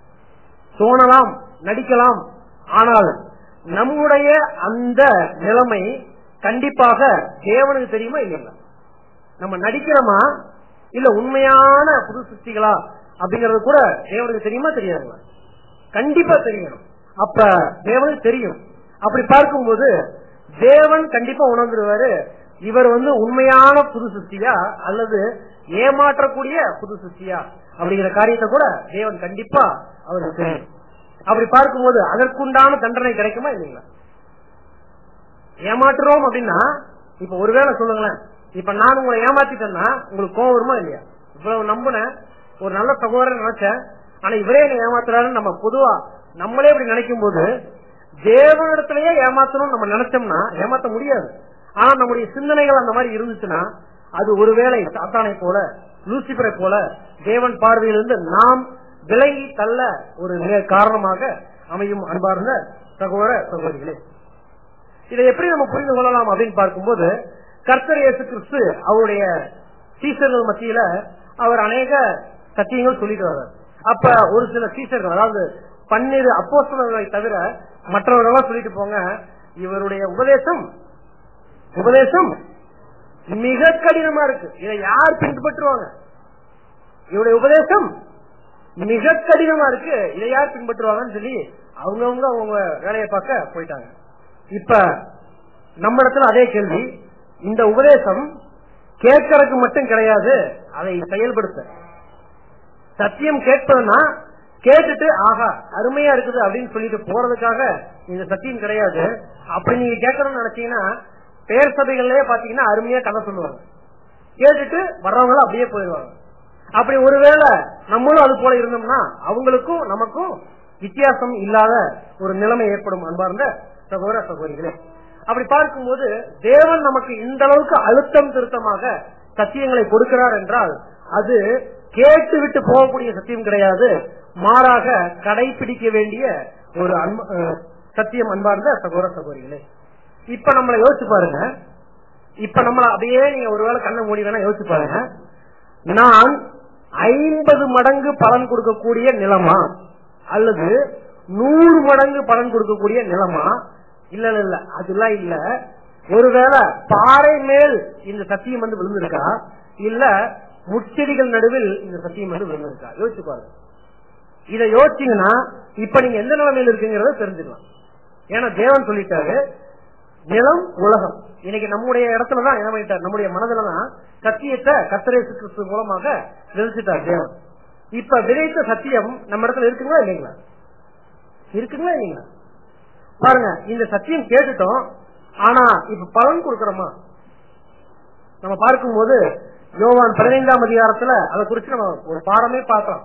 தோணலாம் நடிக்கலாம் ஆனால் நம்முடைய அந்த நிலைமை கண்டிப்பாக தேவனுக்கு தெரியுமா இல்லைங்களா நம்ம நடிக்கிறோமா இல்ல உண்மையான புது சிருஷ்டிகளா அப்படிங்கறது கூட தேவனுக்கு தெரியுமா தெரியாதுங்களா கண்டிப்பா தெரியணும் அப்ப தேவனுக்கு தெரியும் அப்படி பார்க்கும்போது தேவன் கண்டிப்பா உணர்ந்துருவாரு இவர் வந்து உண்மையான புது சிருஷ்டியா அல்லது ஏமாற்றக்கூடிய புது சிருஷ்டியா அப்படிங்கிற காரியத்தை கூட தேவன் கண்டிப்பா அவருக்கு தெரியும் அப்படி பார்க்கும்போது அதற்குண்டான தண்டனை கிடைக்குமா இல்லைங்களா ஏமாற்றுறோம் அப்படின்னா இப்ப ஒருவேளை சொல்லுங்களேன் இப்ப நான் உங்களை ஏமாத்திட்டேன்னா உங்களுக்கு கோவம் வருமா இல்லையா இவ்வளவு நம்பினேன் ஒரு நல்ல சகோதரன் நினைச்சேன் ஆனா இவரே என்ன ஏமாத்துறாருன்னு நம்ம பொதுவா நம்மளே இப்படி நினைக்கும் போது தேவனிடத்திலேயே ஏமாத்தணும் நம்ம நினைச்சோம்னா ஏமாத்த முடியாது ஆனா நம்முடைய சிந்தனைகள் அந்த மாதிரி இருந்துச்சுன்னா அது ஒருவேளை சாத்தானை போல லூசிபரை போல தேவன் பார்வையிலிருந்து நாம் விலகி தள்ள ஒரு நே- காரணமாக அமையும் அன்பார்ந்த சகோதர சகோதரிகளே இதை எப்படி நம்ம புரிந்து கொள்ளலாம் அப்படின்னு பார்க்கும்போது கர்த்தர் இயேசு கிறிஸ்து அவருடைய சீசர்கள் மத்தியில அவர் அநேக சத்தியங்கள் சொல்லிட்டு வர்றார் அப்ப ஒரு சில சீசர்கள் அதாவது பன்னிரு அப்போஸ்தலர்களை தவிர மற்றவர்களெல்லாம் சொல்லிட்டு போங்க இவருடைய உபதேசம் உபதேசம் மிக கடினமா இருக்கு இதை யார் பின்பற்றுவாங்க இவருடைய உபதேசம் மிக கடினமா இருக்கு இதை யார் பின்பற்றுவாங்கன்னு சொல்லி அவங்கவுங்க அவங்க வேலையை பார்க்க போயிட்டாங்க இப்ப நம்ம இடத்துல அதே கேள்வி இந்த உபதேசம் கேட்கறதுக்கு மட்டும் கிடையாது அதை செயல்படுத்த சத்தியம் கேட்பதுன்னா கேட்டுட்டு ஆஹா அருமையா இருக்குது அப்படின்னு சொல்லிட்டு போறதுக்காக இந்த சத்தியம் கிடையாது அப்படி நீங்க கேட்கணும்னு நினைச்சீங்கன்னா பேர் சபைகள்லயே பாத்தீங்கன்னா அருமையா கதை சொல்லுவாங்க கேட்டுட்டு வர்றவங்களும் அப்படியே போயிடுவாங்க அப்படி ஒருவேளை நம்மளும் அது போல இருந்தோம்னா அவங்களுக்கும் நமக்கும் வித்தியாசம் இல்லாத ஒரு நிலைமை ஏற்படும் அன்பார்ந்த சகோதர சகோதரிகளே அப்படி பார்க்கும்போது தேவன் நமக்கு இந்த அளவுக்கு அழுத்தம் திருத்தமாக சத்தியங்களை கொடுக்கிறார் என்றால் அது கேட்டு விட்டு போகக்கூடிய சத்தியம் கிடையாது மாறாக கடைபிடிக்க வேண்டிய ஒரு அன்ப- அஹ், சத்தியம் அன்பார்ந்த சகோதர சகோதரிகளே இப்ப நம்மளை யோசிச்சு பாருங்க இப்ப நம்மள அப்படியே நீங்க ஒருவேளை கண்ணை மூடி வேணா யோசிச்சு பாருங்க நான் ஐம்பது மடங்கு பலன் கொடுக்கக்கூடிய நிலமா அல்லது நூறு மடங்கு பலன் கொடுக்கக்கூடிய நிலமா இல்ல இல்ல இல்ல அதெல்லாம் இல்ல ஒருவேளை பாறை மேல் இந்த சத்தியம் வந்து விழுந்திருக்கா இல்ல முச்செடிகள் நடுவில் இந்த சத்தியம் வந்து விழுந்திருக்கா யோசிச்சு பாருங்க இதை யோசிச்சீங்கன்னா இப்ப நீங்க எந்த நிலைமையில இருக்குங்கிறத தெரிஞ்சுக்கலாம் ஏன்னா தேவன் சொல்லிட்டாரு நிலம் உலகம் இன்னைக்கு நம்முடைய இடத்துலதான் என்ன பண்ணிட்டார் நம்முடைய மனதுலதான் சத்தியத்தை கத்தரேசு கிறிஸ்து மூலமாக விதைச்சிட்டார் தேவன் இப்ப விதைத்த சத்தியம் நம்ம இடத்துல இருக்குங்களா இல்லைங்களா இருக்குங்களா இல்லைங்களா பாருங்க இந்த சத்தியம் கேட்டுட்டோம் ஆனா இப்ப பலன் கொடுக்கறோமா நம்ம பார்க்கும்போது யோவான் பதினைந்தாம் அதிகாரத்துல அதை குறிச்சு நம்ம ஒரு பாடமே பார்க்கலாம்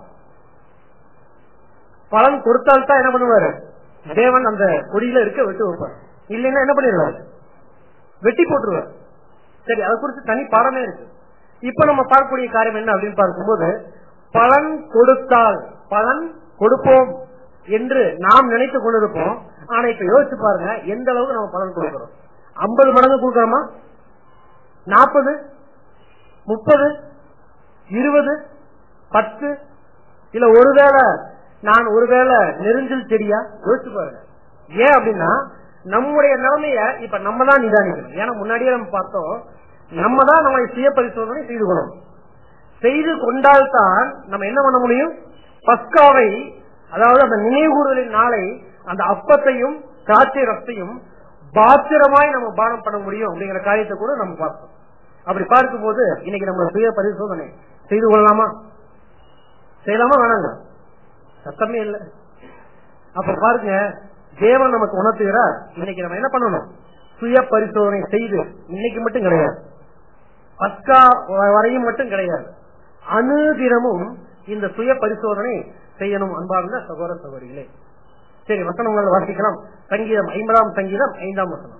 பலன் கொடுத்தால்தான் என்ன பண்ணுவாரு தேவன் அந்த கொடியில இருக்க விட்டு வைப்பார் இல்லைன்னா என்ன பண்ணிடுவாரு வெட்டி போட்டுருவார் சரி அதை குறித்து தனி பாடமே இருக்கு இப்ப நம்ம பார்க்கக்கூடிய காரியம் என்ன அப்படின்னு பார்க்கும்போது பலன் கொடுத்தால் பலன் கொடுப்போம் என்று நாம் நினைத்து கொண்டிருப்போம் ஆனா இப்ப யோசிச்சு பாருங்க எந்த அளவுக்கு நம்ம பலன் கொடுக்கிறோம் ஐம்பது மடங்கு கொடுக்கறோமா நாற்பது முப்பது இருபது பத்து இல்ல ஒருவேளை நான் ஒருவேளை நெருஞ்சல் செடியா யோசிச்சு பாருங்க ஏன் அப்படின்னா நம்முடைய நிலைமைய இப்ப நம்ம தான் நிதானிக்கணும் ஏன்னா முன்னாடியே நம்ம பார்த்தோம் நம்ம தான் நம்மளை சுய பரிசோதனை செய்து கொள்ளணும் செய்து கொண்டால்தான் நம்ம என்ன பண்ண முடியும் பஸ்காவை அதாவது அந்த நினைவுகூறுதலின் நாளை அந்த அப்பத்தையும் திராட்சை ரசத்தையும் பாத்திரமாய் நம்ம பானம் பண்ண முடியும் அப்படிங்கிற காரியத்தை கூட நம்ம பார்த்தோம் அப்படி பார்க்கும்போது இன்னைக்கு நம்ம சுய பரிசோதனை செய்து கொள்ளலாமா செய்யலாமா வேணாங்க சத்தமே இல்லை அப்ப பாருங்க தேவன் நமக்கு உணர்த்துகிறார் இன்னைக்கு நம்ம என்ன பண்ணணும் சுய பரிசோதனை செய்து இன்னைக்கு மட்டும் கிடையாது பஸ்கா வரையும் மட்டும் கிடையாது அனுதினமும் இந்த சுய பரிசோதனை செய்யணும் அன்பார்ந்த சகோதர சகோதரிகளே சரி வசனங்கள் வாசிக்கலாம் சங்கீதம் ஐம்பதாம் சங்கீதம் ஐந்தாம் வசனம்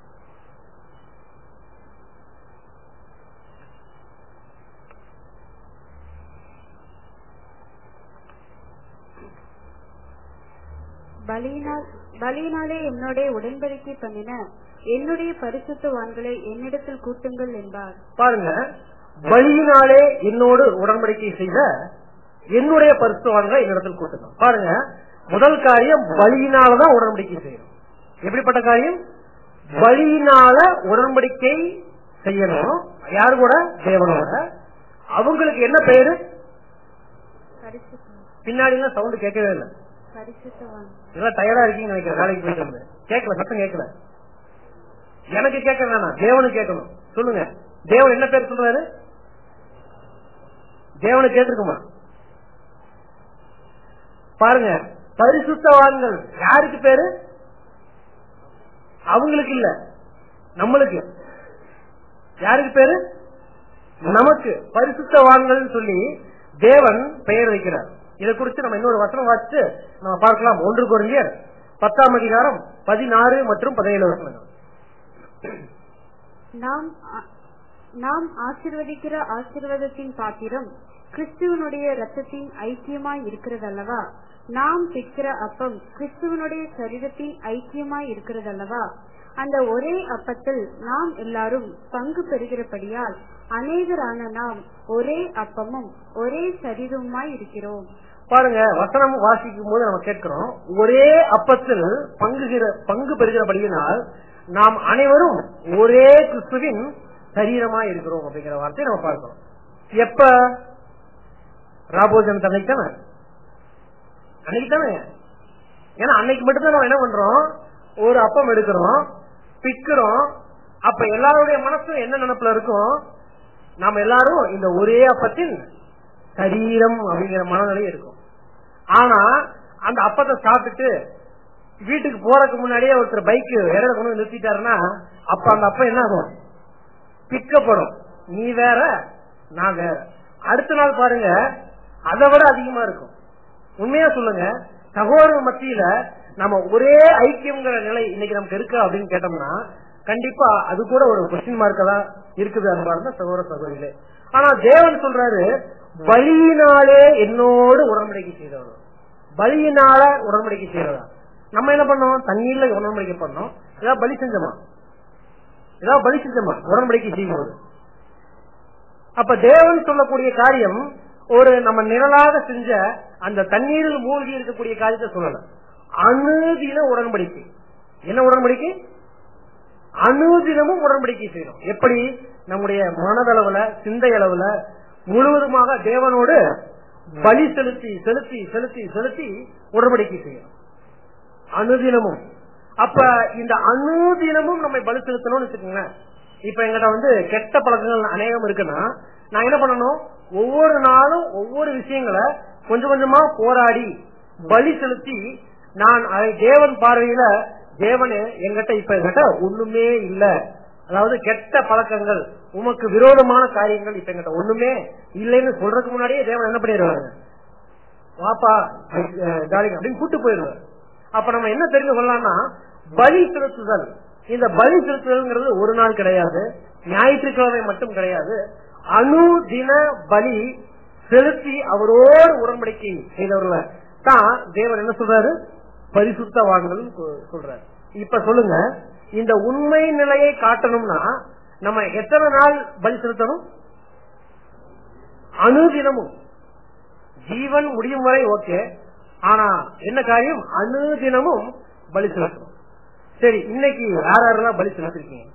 பலியினால் பலியினாலே என்னோட உடன்படிக்கை பண்ணின என்னுடைய பரிசுத்தவான்களை என்னிடத்தில் கூட்டுங்கள் என்பார் பாருங்க பலியினாலே என்னோடு உடன்படிக்கை செய்த என்னுடைய பரிசுத்தவான்களை என்னிடத்தில் கூட்டணும் பாருங்க முதல் காரியம் பலியினாலதான் உடன்படிக்கை செய்யணும் எப்படிப்பட்ட காரியம் பலியினால உடன்படிக்கை செய்யணும் யாரு கூட தேவனோட அவங்களுக்கு என்ன பேரு பரிசுத்தவான் பின்னாடி எல்லாம் சவுண்ட் கேட்கவே இல்லை பரிசுத்தவான் இதெல்லாம் டயர்டா இருக்கீங்க நினைக்கிறேன் வேலைக்கு போயிட்டு வந்து கேட்கல சத்தம் கேட்கல எனக்கு கேட்க வேணாம் தேவனுக்கு கேட்கணும் சொல்லுங்க தேவன் என்ன பேர் சொல்றாரு தேவனுக்கு கேட்டிருக்குமா பாருங்க பரிசுத்தவான்கள் யாருக்கு பேரு அவங்களுக்கு இல்ல நம்மளுக்கு யாருக்கு பேரு நமக்கு பரிசுத்தவான்கள் சொல்லி தேவன் பெயர் வைக்கிறார் இதை குறித்து நம்ம இன்னொரு வசனம் வாசிச்சு நம்ம பார்க்கலாம் ஒன்று குறைஞ்சர் பத்தாம் அதிகாரம் பதினாறு மற்றும் பதினேழு வசனங்கள் நாம் ஆ- நாம் ஆசிர்வதிக்கிற ஆசீர்வாதத்தின் பாத்திரம் கிறிஸ்துவனுடைய ரத்தத்தின் ஐக்கியமாய் இருக்கிறதல்லவா நாம் பிற்கிற அப்பம் கிறிஸ்துவனுடைய சரீரத்தின் ஐக்கியமாய் இருக்கிறதல்லவா அந்த ஒரே அப்பத்தில் நாம் எல்லாரும் பங்கு பெறுகிறபடியால் அநேகரான நாம் ஒரே அப்பமும் ஒரே சரீரமுமாய் இருக்கிறோம் பாருங்க வசனம் வாசிக்கும் போது நம்ம கேட்கிறோம் ஒரே அப்பத்தில் பங்குகிற பங்கு பெறுகிறபடியினால் நாம் அனைவரும் ஒரே கிறிஸ்துவின் சரீரமா இருக்கிறோம் அப்படிங்கிற வார்த்தையை நம்ம பார்க்கிறோம் எப்ப ராபோஜன் அன்னைக்கு தானே அன்னைக்கு தானே ஏன்னா அன்னைக்கு மட்டும்தான் நம்ம என்ன பண்றோம் ஒரு அப்பம் எடுக்கிறோம் பிக்கிறோம் அப்ப எல்லாருடைய மனசும் என்ன நினைப்புல இருக்கும் நாம எல்லாரும் இந்த ஒரே அப்பத்தின் சரீரம் அப்படிங்கிற மனநிலை இருக்கும் ஆனா அந்த அப்பத்தை சாப்பிட்டுட்டு வீட்டுக்கு போறதுக்கு முன்னாடியே ஒருத்தர் பைக் இடையில கொண்டு வந்து நிறுத்திட்டாருன்னா அப்ப அந்த அப்பம் என்ன ஆகும் பிக்கப்படும் நீ வேற நான் வேற அடுத்த நாள் பாருங்க அதை விட அதிகமா இருக்கும் உண்மையா சொல்லுங்க சகோதரர் மத்தியில நம்ம ஒரே ஐக்கியம்ங்கிற நிலை இன்னைக்கு நமக்கு இருக்கா அப்படின்னு கேட்டோம்னா கண்டிப்பா அது கூட ஒரு கொஸ்டின் மார்க்க தான் இருக்குது அன்பார்ந்த சகோதர சகோதரிகளே ஆனா தேவன் சொல்றாரு பலியினாலே என்னோடு உடன்படிக்கை செய்தவர் பலியினால உடன்படிக்கை செய்தவரா நம்ம என்ன பண்ணோம் தண்ணீர்ல உடன்படிக்கை பண்ணோம் ஏதாவது பலி செஞ்சோமா ஏதாவது பலி செஞ்சோமா உடன்படிக்கை செய்யும்போது அப்ப தேவன் சொல்லக்கூடிய காரியம் ஒரு நம்ம நிழலாக செஞ்ச அந்த தண்ணீரில் மூழ்கி இருக்கக்கூடிய காரியத்தை சொல்லல அனுதின உடன்படிக்கை என்ன உடன்படிக்கை அனுதினமும் உடன்படிக்கை செய்யணும் எப்படி நம்முடைய மனதளவுல சிந்தை அளவுல முழுவதுமாக தேவனோடு பலி செலுத்தி செலுத்தி செலுத்தி செலுத்தி உடன்படிக்கை செய்யணும் அனுதினமும் அப்ப இந்த அனுதினமும் நம்ம பலி செலுத்தணும்னு வச்சுக்கோங்களேன் இப்ப எங்கிட்ட வந்து கெட்ட பழக்கங்கள் அநேகம் இருக்குன்னா நான் என்ன பண்ணணும் ஒவ்வொரு நாளும் ஒவ்வொரு விஷயங்களை கொஞ்சம் கொஞ்சமா போராடி பலி செலுத்தி நான் அதை தேவன் பார்வையில தேவனே எங்கிட்ட இப்ப எங்கிட்ட ஒண்ணுமே இல்ல அதாவது கெட்ட பழக்கங்கள் உமக்கு விரோதமான காரியங்கள் இப்ப எங்கிட்ட ஒண்ணுமே இல்லைன்னு சொல்றதுக்கு முன்னாடியே தேவன் என்ன பண்ணிடுவாங்க வாப்பா ஜாலிங்க அப்படின்னு கூட்டு போயிடுவார் அப்ப நம்ம என்ன தெரிந்து கொள்ளலாம்னா பலி செலுத்துதல் இந்த பலி செலுத்துதல்ங்கிறது ஒரு நாள் கிடையாது ஞாயிற்றுக்கிழமை மட்டும் கிடையாது அனுதின பலி செலுத்தி அவரோடு உடன்படிக்கை செய்தவர்களை தான் தேவன் என்ன சொல்றாரு பரிசுத்தவான்கள் சொல்றாரு இப்ப சொல்லுங்க இந்த உண்மை நிலையை காட்டணும்னா நம்ம எத்தனை நாள் பலி செலுத்தணும் அனுதினமும் ஜீவன் முடியும் வரை ஓகே ஆனா என்ன காரியம் அனுதினமும் பலி செலுத்தணும் சரி இன்னைக்கு யார் யாரெல்லாம் பலி செலுத்திருக்கீங்க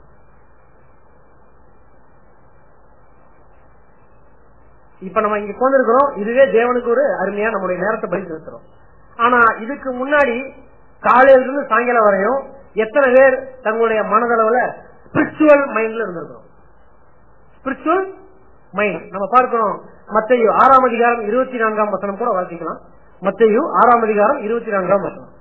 இப்ப நம்ம இங்க உட்கார்ந்துருக்கிறோம் இதுவே தேவனுக்கு ஒரு அருமையா நம்முடைய நேரத்தை பலி செலுத்துறோம் ஆனா இதுக்கு முன்னாடி காலையில இருந்து சாயங்காலம் வரையும் எத்தனை பேர் தங்களுடைய மனதளவுல ஸ்பிரிச்சுவல் மைண்ட்ல இருந்திருக்கிறோம் ஸ்பிரிச்சுவல் மைண்ட் நம்ம பார்க்கிறோம் மத்தையோ ஆறாம் அதிகாரம் இருபத்தி நான்காம் வசனம் கூட வாசிக்கலாம் மத்தையோ ஆறாம் அதிகாரம் இருபத்தி நான்காம் வசனம்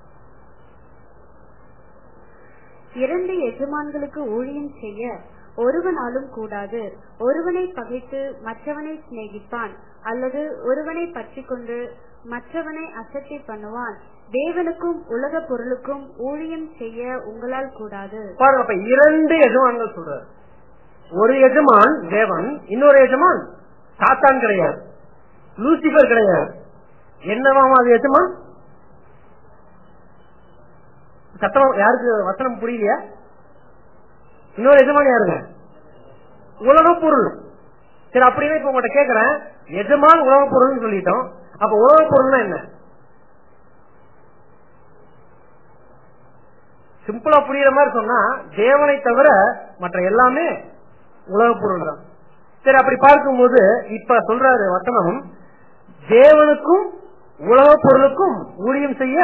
இரண்டு எஜமான்களுக்கு ஊழியம் செய்ய ஒருவனாலும் கூடாது ஒருவனை பகைத்து மற்றவனை சிநேகிப்பான் அல்லது ஒருவனை பற்றி கொண்டு மற்றவனை அசட்டை பண்ணுவான் தேவனுக்கும் உலக பொருளுக்கும் ஊழியம் செய்ய உங்களால் கூடாது பாருங்க அப்ப இரண்டு எஜமான்கள் சொல்றாரு ஒரு எஜமான் தேவன் இன்னொரு எஜமான் சாத்தான் கிடையாது லூசிபர் கிடையாது என்னவாமா அது எஜமான் சத்தம் யாருக்கு வசனம் புரியலையா இன்னொரு எஜமான் யாருங்க உலக பொருள் சரி அப்படியே இப்ப உங்கள்கிட்ட கேக்குறேன் எஜமான் உலக பொருள்னு சொல்லிட்டோம் அப்ப உலக பொருள்னா என்ன சிம்பிளா புரியுற மாதிரி சொன்னா தேவனை தவிர மற்ற எல்லாமே உலக பொருள் தான் சரி அப்படி பார்க்கும்போது இப்ப சொல்றாரு வசனம் தேவனுக்கும் உலக பொருளுக்கும் ஊழியம் செய்ய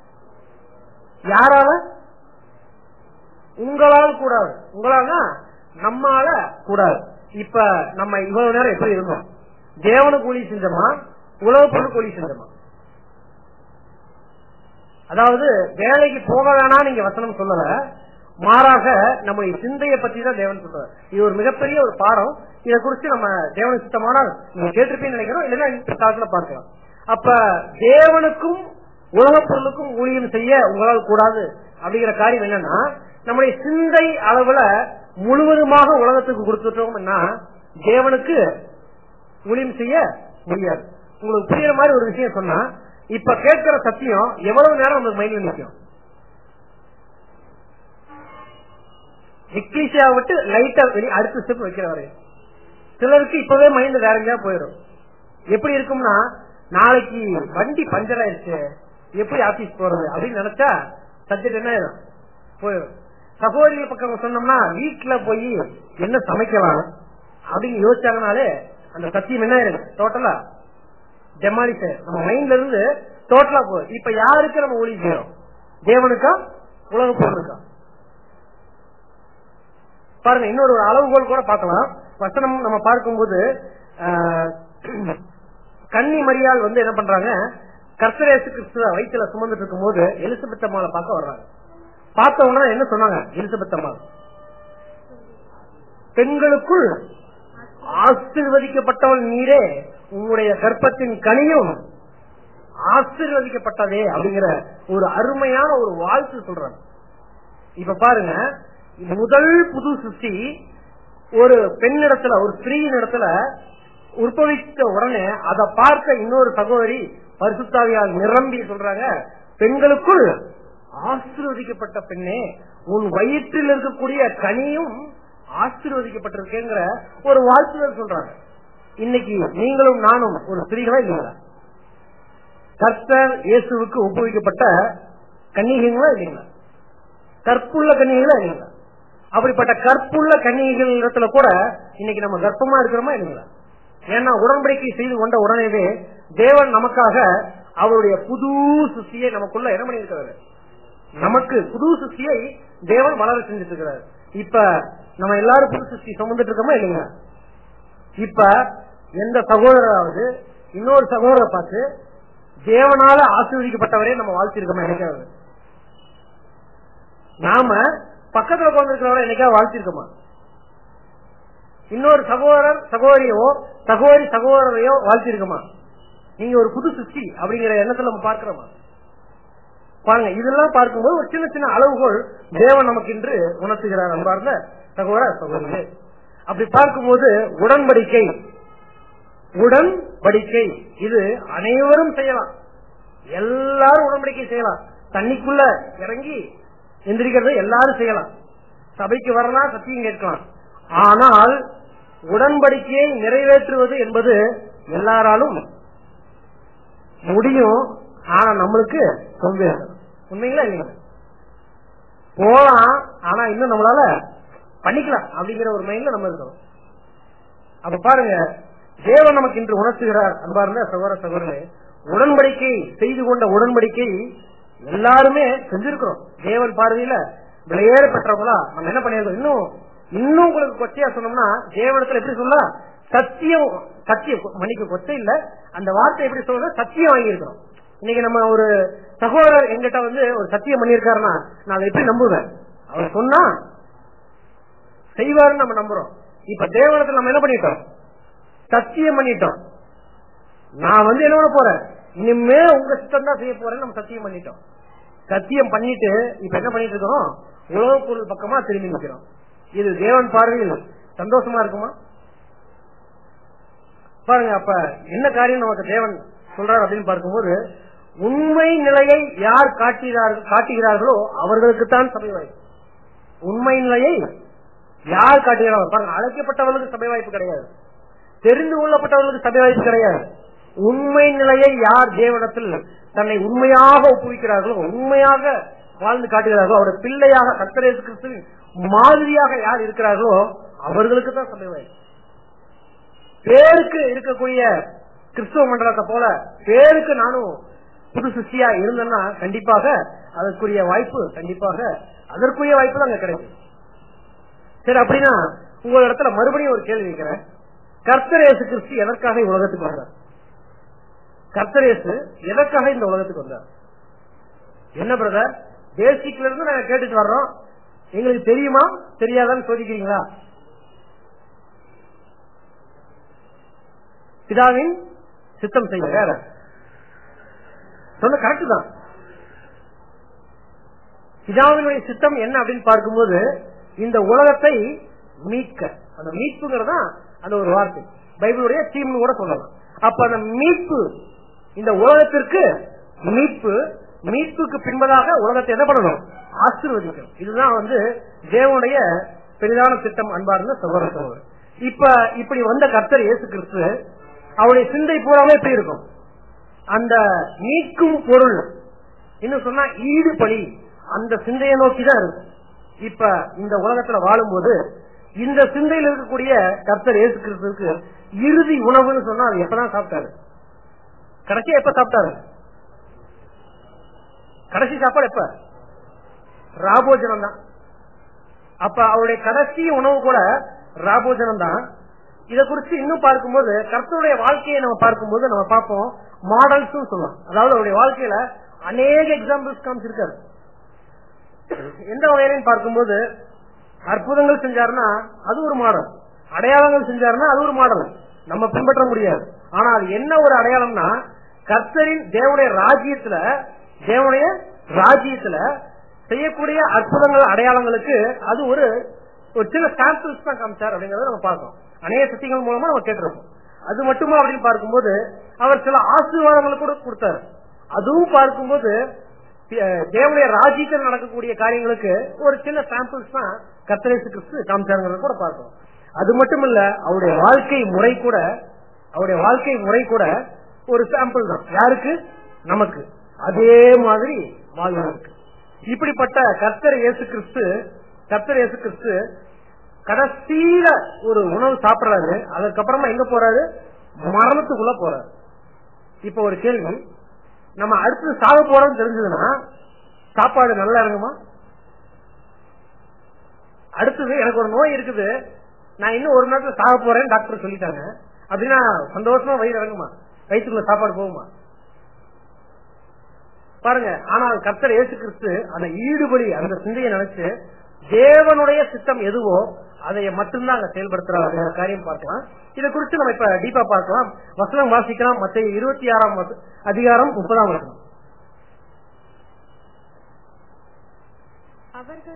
யாரால உங்களால் கூடாது உங்களால நம்மால கூடாது இப்ப நம்ம இவ்வளவு நேரம் எப்படி இருந்தோம் தேவனுக்கு ஊழி செஞ்சோமா உலக பொருளுக்கு ஊழி செஞ்சோமா அதாவது வேலைக்கு போக வேணாம் நீங்க வசனம் சொல்லல மாறாக நம்முடைய சிந்தையை பத்தி தான் தேவன் சொல்றார் இது ஒரு மிகப்பெரிய ஒரு பாடம் இதை குறித்து நம்ம தேவன சுத்தமான நீங்க கேட்டிருப்பீங்கன்னு நினைக்கிறோம் இல்லைன்னா இந்த காலத்துல பார்க்கலாம் அப்ப தேவனுக்கும் உலக பொருளுக்கும் ஊழியம் செய்ய உங்களால் கூடாது அப்படிங்கிற காரியம் என்னன்னா நம்முடைய சிந்தை அளவுல முழுவதுமாக உலகத்துக்கு கொடுத்துட்டோம்னா தேவனுக்கு ஊழியம் செய்ய முடியாது உங்களுக்கு புரியுற மாதிரி ஒரு விஷயம் சொன்னா இப்ப கேட்கிற சத்தியம் எவ்வளவு நேரம் உங்களுக்கு மைண்ட்ல நிற்கும் எக்லீசியா விட்டு லைட்டா வெளி அடுத்த ஸ்டெப் வைக்கிற வரையும் சிலருக்கு இப்பவே மைண்ட் வேற எங்கேயா போயிடும் எப்படி இருக்கும்னா நாளைக்கு வண்டி பஞ்சர் ஆயிடுச்சு எப்படி ஆபீஸ் போறது அப்படின்னு நினைச்சா சப்ஜெக்ட் என்ன ஆயிடும் போயிடும் சகோதரிகள் பக்கம் சொன்னோம்னா வீட்டுல போய் என்ன சமைக்கலாம் அப்படின்னு யோசிச்சாங்கனாலே அந்த சத்தியம் என்ன ஆயிடும் டோட்டலா டெமாலிஷ் நம்ம மைண்ட்ல இருந்து டோட்டலா போகுது இப்ப யாருக்கு நம்ம ஒளி செய்யறோம் தேவனுக்கா உலக பொருளுக்கா பாருங்க இன்னொரு ஒரு அளவுகோல் கூட பார்க்கலாம் வசனம் நம்ம பார்க்கும்போது ஆஹ், கன்னி மரியாள் வந்து என்ன பண்றாங்க கர்த்தரேசு கிறிஸ்துவ வயிற்றுல சுமந்துட்டு இருக்கும் போது எலிசபெத் அம்மாவை பார்க்க வர்றாங்க பார்த்த உடனே என்ன சொன்னாங்க எலிசபெத் அம்மா பெண்களுக்குள் ஆசீர்வதிக்கப்பட்டவள் நீரே உங்களுடைய கர்ப்பத்தின் கனியும் ஆசீர்வதிக்கப்பட்டதே அப்படிங்கிற ஒரு அருமையான ஒரு வாழ்த்து சொல்றாங்க இப்ப பாருங்க முதல் புது சிருஷ்டி ஒரு பெண்ணிடத்துல ஒரு ஸ்திரீயின் இடத்துல உற்பவித்த உடனே அதை பார்த்த இன்னொரு சகோதரி பரிசுத்தாவியால் நிரம்பி சொல்றாங்க பெண்களுக்குள் ஆசீர்வதிக்கப்பட்ட பெண்ணே உன் வயிற்றில் இருக்கக்கூடிய கனியும் ஆசீர்வதிக்கப்பட்டிருக்கேங்கிற ஒரு வாழ்த்துதல் சொல்றாங்க இன்னைக்கு நீங்களும் நானும் ஒரு ஸ்திரீகளா இல்லைங்களா கர்த்தர் இயேசுவுக்கு ஒப்புவிக்கப்பட்ட கன்னிகைங்களா இல்லைங்களா கற்புள்ள கன்னிகளா இல்லைங்களா அப்படிப்பட்ட கற்புள்ள கன்னிகள் இடத்துல கூட இன்னைக்கு நம்ம கர்ப்பமா இருக்கிறோமா இல்லைங்களா ஏன்னா உடன்படிக்கை செய்து கொண்ட உடனேவே தேவன் நமக்காக அவருடைய புது சுத்தியை நமக்குள்ள என்ன பண்ணியிருக்கிறாரு நமக்கு புது சுத்தியை தேவன் வளர செஞ்சுட்டு இருக்கிறாரு இப்ப நம்ம எல்லாரும் புது சுத்தி சுமந்துட்டு இருக்கோமா இல்லைங்களா இப்ப எந்த சகோதரராவது இன்னொரு சகோதரரை பார்த்து தேவனால ஆசீர்வதிக்கப்பட்டவரே நம்ம வாழ்த்திருக்கோமா என்னைக்காவது நாம பக்கத்துல உட்காந்துருக்கிறவரை என்னைக்காவது வாழ்த்திருக்கோமா இன்னொரு சகோதரர் சகோதரியோ சகோதரி சகோதரரையோ வாழ்த்திருக்கோமா நீங்க ஒரு புது சுத்தி அப்படிங்கிற எண்ணத்துல நம்ம பார்க்கிறோமா பாருங்க இதெல்லாம் பார்க்கும்போது ஒரு சின்ன சின்ன அளவுகோல் தேவன் நமக்கு இன்று உணர்த்துகிறார் அன்பார்ந்த சகோதர சகோதரிகளே அப்படி பார்க்கும்போது உடன்படிக்கை உடன்படிக்கை இது அனைவரும் செய்யலாம் எல்லாரும் உடன்படிக்கை செய்யலாம் தண்ணிக்குள்ள இறங்கி எந்திரிக்கிறத எல்லாரும் செய்யலாம் சபைக்கு வரலாம் சத்தியம் கேட்கலாம் ஆனால் உடன்படிக்கையை நிறைவேற்றுவது என்பது எல்லாராலும் முடியும் ஆனா நம்மளுக்கு சோம்பேறி உண்மைங்களா இல்லைங்களா போலாம் ஆனா இன்னும் நம்மளால பண்ணிக்கலாம் அப்படிங்கிற ஒரு மைண்ட்ல நம்ம இருக்கணும் அப்ப பாருங்க தேவன் நமக்கு இன்று உணர்த்துகிறார் அன்பார்ந்த சகோதர சகோதரே உடன்படிக்கை செய்து கொண்ட உடன்படிக்கை எல்லாருமே செஞ்சிருக்கிறோம் தேவன் பார்வையில விலையேற பெற்றவங்களா நம்ம என்ன பண்ணிருக்கோம் இன்னும் இன்னும் உங்களுக்கு கொச்சையா சொன்னோம்னா தேவனத்துல எப்படி சொல்லலாம் சத்தியம் சத்தியம் மணிக்கு கொச்சை இல்ல அந்த வார்த்தை எப்படி சொல்லணும் சத்தியம் வாங்கியிருக்கிறோம் இன்னைக்கு நம்ம ஒரு சகோதரர் எங்கிட்ட வந்து ஒரு சத்தியம் பண்ணியிருக்காருன்னா நான் எப்படி நம்புவேன் அவர் சொன்னா செய்வாருன்னு நம்ம நம்புறோம் இப்ப தேவனத்துல நம்ம என்ன பண்ணிட்டோம் சத்தியம் பண்ணிட்டோம் நான் வந்து என்ன பண்ண போறேன் இனிமே உங்க சித்தம் தான் செய்ய போறேன்னு நம்ம சத்தியம் பண்ணிட்டோம் சத்தியம் பண்ணிட்டு இப்ப என்ன பண்ணிட்டு இருக்கோம் உலக பொருள் பக்கமா திரும்பி நிற்கிறோம் இது தேவன் பார்வையில் சந்தோஷமா இருக்குமா பாருங்க அப்ப என்ன காரியம் நமக்கு தேவன் சொல்றார் அப்படின்னு பார்க்கும்போது உண்மை நிலையை யார் காட்டுகிறார்கள் காட்டுகிறார்களோ அவர்களுக்கு தான் சபை வாய்ப்பு உண்மை நிலையை யார் காட்டுகிறார்கள் பாருங்க அழைக்கப்பட்டவர்களுக்கு சபை வாய்ப்பு கிடையாது தெரிந்து கொள்ளப்பட்டவர்களுக்கு சபை வாய்ப்பு கிடையாது உண்மை நிலையை யார் தேவனத்தில் தன்னை உண்மையாக ஒப்புவிக்கிறார்களோ உண்மையாக வாழ்ந்து காட்டுகிறார்களோ அவருடைய பிள்ளையாக கர்த்தரேசு கிறிஸ்துவின் மாதிரியாக யார் இருக்கிறார்களோ அவர்களுக்கு தான் சபை வாய்ப்பு பேருக்கு இருக்கக்கூடிய கிறிஸ்துவ மண்டலத்தை போல பேருக்கு நானும் புது சிருஷ்டியா இருந்தேன்னா கண்டிப்பாக அதற்குரிய வாய்ப்பு கண்டிப்பாக அதற்குரிய வாய்ப்பு தான் அங்க கிடைக்கும் சரி அப்படின்னா உங்க இடத்துல மறுபடியும் ஒரு கேள்வி வைக்கிறேன் கர்த்தரேசு கிறிஸ்து எதற்காக உலகத்துக்கு வந்தார் கர்த்தரேசு எதற்காக இந்த உலகத்துக்கு வந்தார் என்ன பிரதர் பேசிக்ல இருந்து நாங்க கேட்டுட்டு வர்றோம் எங்களுக்கு தெரியுமா தெரியாதான்னு சோதிக்கிறீங்களா பிதாவின் சித்தம் செய்ய வேற சொல்ல கரெக்ட் தான் பிதாவினுடைய சித்தம் என்ன அப்படின்னு பார்க்கும்போது இந்த உலகத்தை மீட்க அந்த மீட்புங்கிறதா அந்த ஒரு வார்த்தை பைபிளுடைய தீம்னு கூட சொல்லலாம் அப்ப அந்த மீட்பு இந்த உலகத்திற்கு மீட்பு மீட்புக்கு பின்பதாக உலகத்தை என்ன பண்ணணும் ஆசீர்வதிக்கணும் இதுதான் வந்து தேவனுடைய பெரிதான திட்டம் அன்பார்ந்த சகோதர சகோதரர் இப்ப இப்படி வந்த கர்த்தர் இயேசு கிறிஸ்து அவருடைய சிந்தை பூராமே எப்படி இருக்கும் அந்த மீட்கும் பொருள் இன்னும் சொன்னா ஈடு பலி அந்த சிந்தையை நோக்கி தான் இருக்கும் இப்ப இந்த உலகத்துல வாழும்போது இந்த சிந்தையில் இருக்கக்கூடிய கர்த்தர் இயேசு கிறிஸ்துவுக்கு இறுதி உணவுன்னு சொன்னா அது எப்பதான் சாப்பிட்டாரு கடைசியா எப்ப சாப்பிட்டாரு கடைசி சாப்பாடு எப்ப ராபோஜனம் தான் அப்ப அவருடைய கடைசி உணவு கூட ராபோஜனம் தான் இத குறித்து இன்னும் பார்க்கும்போது கர்த்தருடைய வாழ்க்கையை நம்ம பார்க்கும்போது நம்ம பார்ப்போம் மாடல்ஸ் சொல்லலாம் அதாவது அவருடைய வாழ்க்கையில அநேக எக்ஸாம்பிள்ஸ் காமிச்சிருக்காரு எந்த வகையிலையும் பார்க்கும்போது அற்புதங்கள் செஞ்சாருன்னா அது ஒரு மாடல் அடையாளங்கள் செஞ்சாருன்னா அது ஒரு மாடல் நம்ம பின்பற்ற முடியாது ஆனா அது என்ன ஒரு அடையாளம்னா கர்த்தரின் தேவனுடைய ராஜ்யத்துல தேவனுடைய ராஜ்யத்துல செய்யக்கூடிய அற்புதங்கள் அடையாளங்களுக்கு அது ஒரு ஒரு சில சாம்பிள்ஸ் தான் காமிச்சார் அப்படிங்கறத நம்ம பார்க்கோம் அநேக சத்தியங்கள் மூலமா நம்ம கேட்டிருக்கோம் அது மட்டுமா அப்படின்னு பார்க்கும்போது அவர் சில ஆசீர்வாதங்களை கூட கொடுத்தாரு அதுவும் பார்க்கும்போது அஹ், தேவனுடைய ராஜ்யத்தில் நடக்கக்கூடிய காரியங்களுக்கு ஒரு சின்ன சாம்பிள்ஸ் தான் கத்தரேசு கிறிஸ்து காமிச்சாருங்கிறத கூட பார்க்கணும் அது மட்டும் இல்ல அவருடைய வாழ்க்கை முறை கூட அவருடைய வாழ்க்கை முறை கூட ஒரு சாம்பிள் தான் யாருக்கு நமக்கு அதே மாதிரி வாழ்வதற்கு இப்படிப்பட்ட கர்த்தர் இயேசு கிறிஸ்து கர்த்தர் இயேசு கிறிஸ்து கடைசியில ஒரு உணவு சாப்பிடுறாரு அதுக்கப்புறமா எங்க போறாரு மரணத்துக்குள்ள போறாரு இப்ப ஒரு கேள்வி நம்ம அடுத்து சாக போறோம்னு தெரிஞ்சதுன்னா சாப்பாடு நல்லா இறங்குமா அடுத்தது எனக்கு ஒரு நோய் இருக்குது நான் இன்னும் ஒரு நேரத்துல சாக போறேன்னு டாக்டர் சொல்லிட்டாங்க அப்படின்னா சந்தோஷமா வயிறு இறங்குமா வயிற்றுக்குள்ள சாப்பாடு போகுமா பாருங்க ஆனால் கர்த்தர் இயேசு கிறிஸ்து அந்த ஈடுபடி அந்த சிந்தையை நினைச்சு தேவனுடைய சித்தம் எதுவோ அதை மட்டும்தான் அங்க செயல்படுத்துற காரியம் பார்க்கலாம் இதை குறித்து நம்ம இப்ப டீப்பா பார்க்கலாம் வசனம் வாசிக்கலாம் மற்ற இருபத்தி ஆறாம் வச- அதிகாரம் முப்பதாம் வசனம் அவர்கள்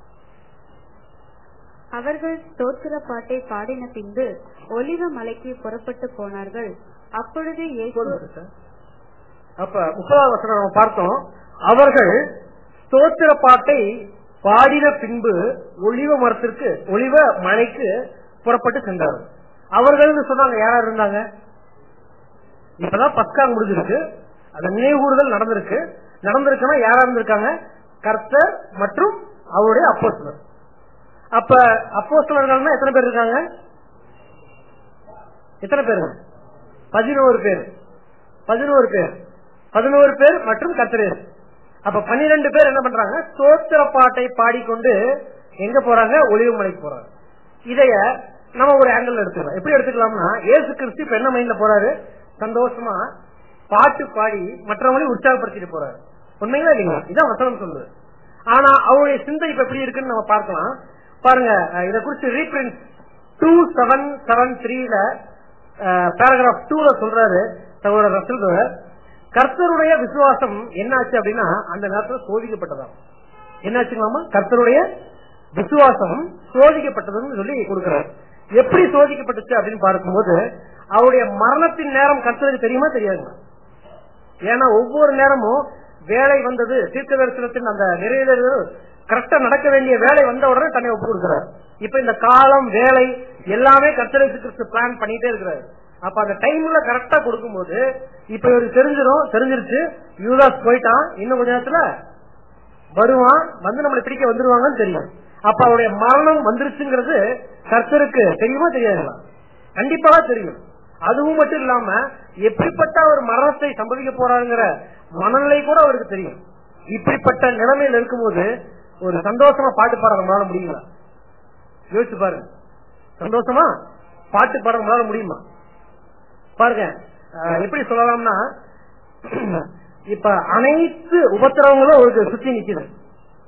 அவர்கள் ஸ்தோத்திர பாட்டை பாடின பின்பு ஒலிவ மலைக்கு புறப்பட்டு போனார்கள் அப்பொழுது இயேசு போதும் sister. அப்ப முப்பதாம் வசனம் நம்ம பார்த்தோம் அவர்கள் ஸ்தோத்திர பாட்டை பாடின பின்பு ஒளிவ மரத்திற்கு ஒளிவ மலைக்கு புறப்பட்டு சென்றார்கள் அவர்கள் சொன்னாங்க யாரா இருந்தாங்க இப்பதான் பஸ்கா முடிஞ்சிருக்கு அந்த நினைவுகூறுதல் நடந்திருக்கு நடந்திருக்குன்னா யாரா இருந்திருக்காங்க கர்த்தர் மற்றும் அவருடைய அப்போஸ்தலர் அப்ப அப்போஸ்தலர்கள்னா எத்தனை பேர் இருக்காங்க எத்தனை பேருங்க பதினோரு பேர் பதினோரு பேர் பதினோரு பேர் மற்றும் கத்திரேஸ் அப்ப பன்னிரண்டு பேர் என்ன பண்றாங்க ஸ்தோத்திர பாட்டை பாடிக்கொண்டு எங்க போறாங்க ஒளிவு மலைக்கு போறாங்க இதைய நம்ம ஒரு ஆங்கிள் எடுத்துக்கலாம் எப்படி எடுத்துக்கலாம்னா ஏசு கிறிஸ்து இப்ப என்ன மைண்ட்ல போறாரு சந்தோஷமா பாட்டு பாடி மற்றவங்களையும் உற்சாகப்படுத்திட்டு போறாரு உண்மைங்களா இல்லைங்களா இதான் வசனம் சொல்லுது ஆனா அவருடைய சிந்தை இப்ப எப்படி இருக்குன்னு நம்ம பார்க்கலாம் பாருங்க அஹ் இத குறிச்சு ரீபிரிண்ட் டூ செவன் செவன் த்ரீல பேராகிராஃப் டூல சொல்றாரு சகோதரர் ரசல் கர்த்தருடைய விசுவாசம் என்னாச்சு அப்படின்னா அந்த நேரத்தில் சோதிக்கப்பட்டதா என்னாச்சுங்களாமா கர்த்தருடைய விசுவாசம் சோதிக்கப்பட்டதுன்னு சொல்லி கொடுக்கிறார் எப்படி சோதிக்கப்பட்டுச்சு அப்படின்னு பார்க்கும்போது அவருடைய மரணத்தின் நேரம் கர்த்தருக்கு தெரியுமா தெரியாது ஏன்னா ஒவ்வொரு நேரமும் வேலை வந்தது தீர்க்க தரிசனத்தின் அந்த நிறைவேறு கரெக்டா நடக்க வேண்டிய வேலை வந்த உடனே தன்னை ஒப்பு கொடுக்கிறார் இப்ப இந்த காலம் வேலை எல்லாமே கர்த்தருக்கு கிறிஸ்து பிளான் பண்ணிட்டே இருக்கிறாரு அப்ப அந்த டைம்ல கரெக்டா கொடுக்கும்போது இப்ப இவருக்கு தெரிஞ்சிடும் தெரிஞ்சிருச்சு யூதாஸ் போயிட்டான் இன்னும் கொஞ்ச நேரத்துல வருவான் வந்து நம்மளை பிடிக்க வந்துருவாங்கன்னு தெரியும் அப்ப அவருடைய மரணம் வந்துருச்சுங்கிறது கர்த்தருக்கு தெரியுமா தெரியாதுங்களா கண்டிப்பாக தெரியும் அதுவும் மட்டும் இல்லாம எப்படிப்பட்ட ஒரு மரணத்தை சம்பவிக்க போறாருங்கிற மனநிலை கூட அவருக்கு தெரியும் இப்படிப்பட்ட நிலைமையில இருக்கும்போது ஒரு சந்தோஷமா பாட்டு பாட நம்மளால முடியுங்களா யோசிச்சு பாருங்க சந்தோஷமா பாட்டு பாட நம்மளால முடியுமா பாருங்க அஹ், எப்படி சொல்லலாம்னா இப்ப அனைத்து உபத்திரவங்களும் அவருக்கு சுத்தி நிக்குது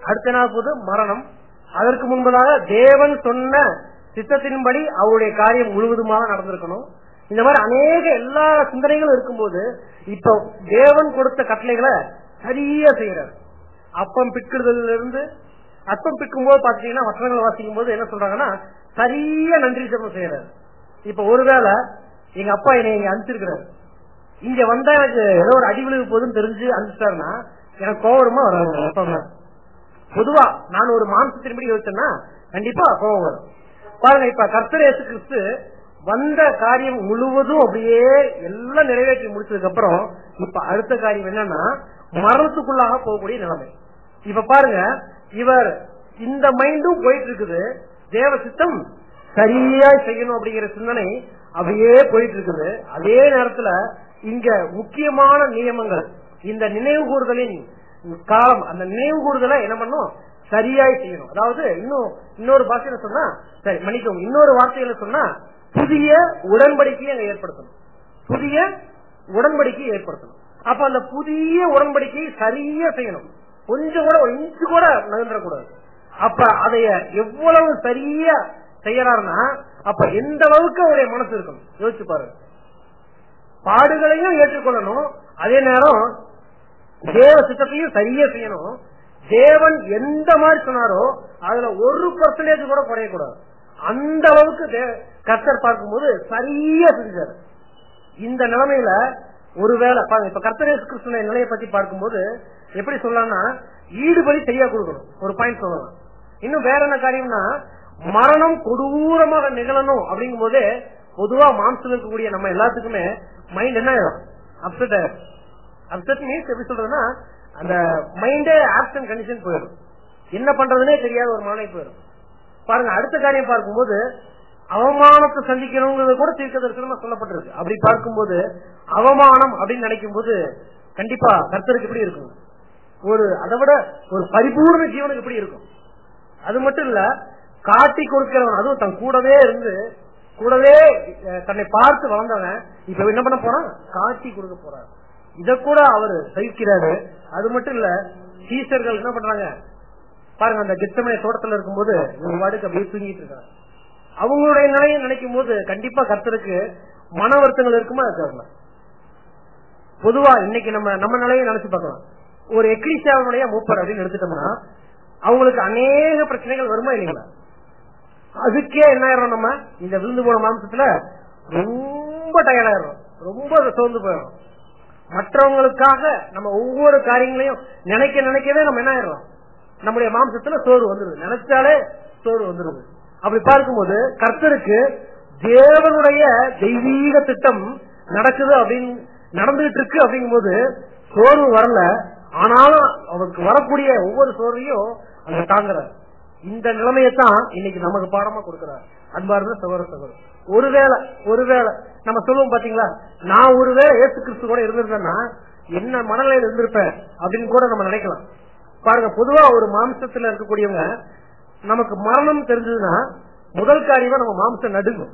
அடுத்த நாள் போது மரணம் அதற்கு முன்பதாக தேவன் சொன்ன சித்தத்தின்படி அவருடைய காரியம் முழுவதுமாக நடந்திருக்கணும் இந்த மாதிரி அநேக எல்லா சிந்தனைகளும் இருக்கும்போது இப்ப தேவன் கொடுத்த கட்டளைகளை சரியா செய்யறாரு அப்பம் பிற்கிறதுல இருந்து அப்பம் பிற்கும் போது பாத்தீங்கன்னா வசனங்களை வாசிக்கும் போது என்ன சொல்றாங்கன்னா சரியா நன்றி ஜெபம் செய்யறாரு இப்ப ஒருவேளை எங்க அப்பா என்னை இங்க அனுப்பிச்சிருக்கிறாரு இங்க வந்தா எனக்கு ஏதோ ஒரு அடி விழுகு போதுன்னு தெரிஞ்சு அனுப்பிச்சிட்டாருன்னா எனக்கு கோவரமா வராது அப்பா மேல. பொதுவா நான் ஒரு மாம்சத்தின்படி யோசிச்சேன்னா கண்டிப்பா கோவம் வரும் பாருங்க இப்ப கர்த்தர் இயேசு கிறிஸ்து வந்த காரியம் முழுவதும் அப்படியே எல்லாம் நிறைவேற்றி முடிச்சதுக்கு அப்புறம் இப்ப அடுத்த காரியம் என்னன்னா மரணத்துக்குள்ளாக போகக்கூடிய நிலைமை இப்ப பாருங்க இவர் இந்த மைண்டும் போயிட்டு இருக்குது தேவ சித்தம் சரியா செய்யணும் அப்படிங்கிற சிந்தனை அப்படியே போயிட்டு இருக்குது அதே நேரத்துல இங்க முக்கியமான நியமங்கள் இந்த நினைவு கூறுதலின் காலம் அந்த நினைவு கூறுதலை என்ன பண்ணும் சரியாய் செய்யணும் அதாவது இன்னும் இன்னொரு பாஷையில சொன்னா சரி மன்னிக்கவும் இன்னொரு வார்த்தையில சொன்னா புதிய உடன்படிக்கையை அங்க ஏற்படுத்தணும் புதிய உடன்படிக்கையை ஏற்படுத்தணும் அப்ப அந்த புதிய உடன்படிக்கையை சரியா செய்யணும் கொஞ்சம் கூட ஒரு இன்ச்சு கூட நகர்ந்துடக்கூடாது அப்ப அதைய எவ்வளவு சரியா செய்யறாருன்னா அப்ப எந்த அளவுக்கு அவருடைய மனசு இருக்கணும் யோசிச்சு பாருங்க பாடுகளையும் ஏற்றுக்கொள்ளணும் அதே நேரம் தேவ சித்தத்தையும் சரியா செய்யணும் தேவன் எந்த மாதிரி சொன்னாரோ அதுல ஒரு பர்சன்டேஜ் கூட குறையக்கூடாது அந்த அளவுக்கு தே- கர்த்தர் பார்க்கும்போது சரியா செஞ்சாரு இந்த நிலைமையில ஒருவேளை பாருங்க இப்ப கர்த்தரேசு கிருஷ்ண நிலையை பத்தி பார்க்கும்போது எப்படி சொல்லலாம்னா ஈடுபடி சரியா கொடுக்கணும் ஒரு பாயிண்ட் சொல்லலாம் இன்னும் வேற என்ன காரியம்னா மரணம் கொடூரமாக நிகழணும் அப்படிங்கும் போதே பொதுவா மாம்சம் இருக்கக்கூடிய நம்ம எல்லாத்துக்குமே மைண்ட் என்ன ஆயிடும் அப்செட் ஆயிடும் அப்செட் மீன்ஸ் எப்படி சொல்றதுன்னா அந்த மைண்டே ஆப்சன் கண்டிஷன் போயிடும் என்ன பண்றதுனே தெரியாத ஒரு மனநிலை போயிடும் பாருங்க அடுத்த காரியம் பார்க்கும்போது அவமானத்தை சந்திக்கணுங்கிறது கூட தீர்க்க தரிசனமா சொல்லப்பட்டிருக்கு அப்படி பார்க்கும்போது அவமானம் அப்படின்னு நினைக்கும் போது கண்டிப்பா கர்த்தருக்கு எப்படி இருக்கும் ஒரு அதை விட ஒரு பரிபூர்ண ஜீவனுக்கு எப்படி இருக்கும் அது மட்டும் இல்ல காட்டி கொடுக்கிறவன் அதுவும் தன் கூடவே இருந்து கூடவே அஹ், தன்னை பார்த்து வளர்ந்தவன் இப்ப என்ன பண்ண போறான் காட்டி கொடுக்க போறான் இத கூட அவர் சகிக்கிறாரு அது மட்டும் இல்ல சீசர்கள் என்ன பண்றாங்க பாருங்க அந்த கெத்தமனை தோட்டத்துல இருக்கும்போது இவங்க வாடுக்கு அப்படியே தூங்கிட்டு இருக்காங்க அவங்களுடைய நிலையை நினைக்கும் போது கண்டிப்பா கர்த்தருக்கு மன வருத்தங்கள் இருக்குமா இருக்காதுங்களா பொதுவா இன்னைக்கு நம்ம நம்ம நிலையை நினைச்சு பார்க்கலாம் ஒரு எக்லிசியாவுடைய மூப்பர் அப்படின்னு எடுத்துட்டோம்னா அவங்களுக்கு அநேக பிரச்சனைகள் வருமா இல்லைங்களா அதுக்கே என்ன ஆயிரும் நம்ம இந்த விழுந்து போன மாம்சத்துல ரொம்ப டயர்ட் ஆயிரும் ரொம்ப சோர்ந்து போயிடும் மற்றவங்களுக்காக நம்ம ஒவ்வொரு காரியங்களையும் நினைக்க நினைக்கவே நம்ம என்ன ஆயிரும் நம்முடைய மாம்சத்துல சோறு வந்துருது நினைச்சாலே சோறு வந்துருது அப்படி பார்க்கும்போது கர்த்தருக்கு தேவனுடைய தெய்வீக திட்டம் நடக்குது அப்படின்னு நடந்துகிட்டு இருக்கு அப்படிங்கும்போது சோர்வு வரல ஆனாலும் அவருக்கு வரக்கூடிய ஒவ்வொரு சோர்வையும் அங்க தாங்குறார் இந்த நிலைமையத்தான் இன்னைக்கு நமக்கு பாடமா கொடுக்கிறார் அன்பார்ந்த சகோதர சகோதரர் ஒருவேளை ஒருவேளை நம்ம சொல்லுவோம் பாத்தீங்களா நான் ஒருவேளை ஏசு கிறிஸ்து கூட இருந்திருந்தேன்னா என்ன மனநிலையில இருந்திருப்பேன் அப்படின்னு கூட நம்ம நினைக்கலாம் பாருங்க பொதுவா ஒரு மாம்சத்துல இருக்கக்கூடியவங்க நமக்கு மரணம் தெரிஞ்சதுன்னா முதல் காரியமா நம்ம மாம்சம் நடுங்கும்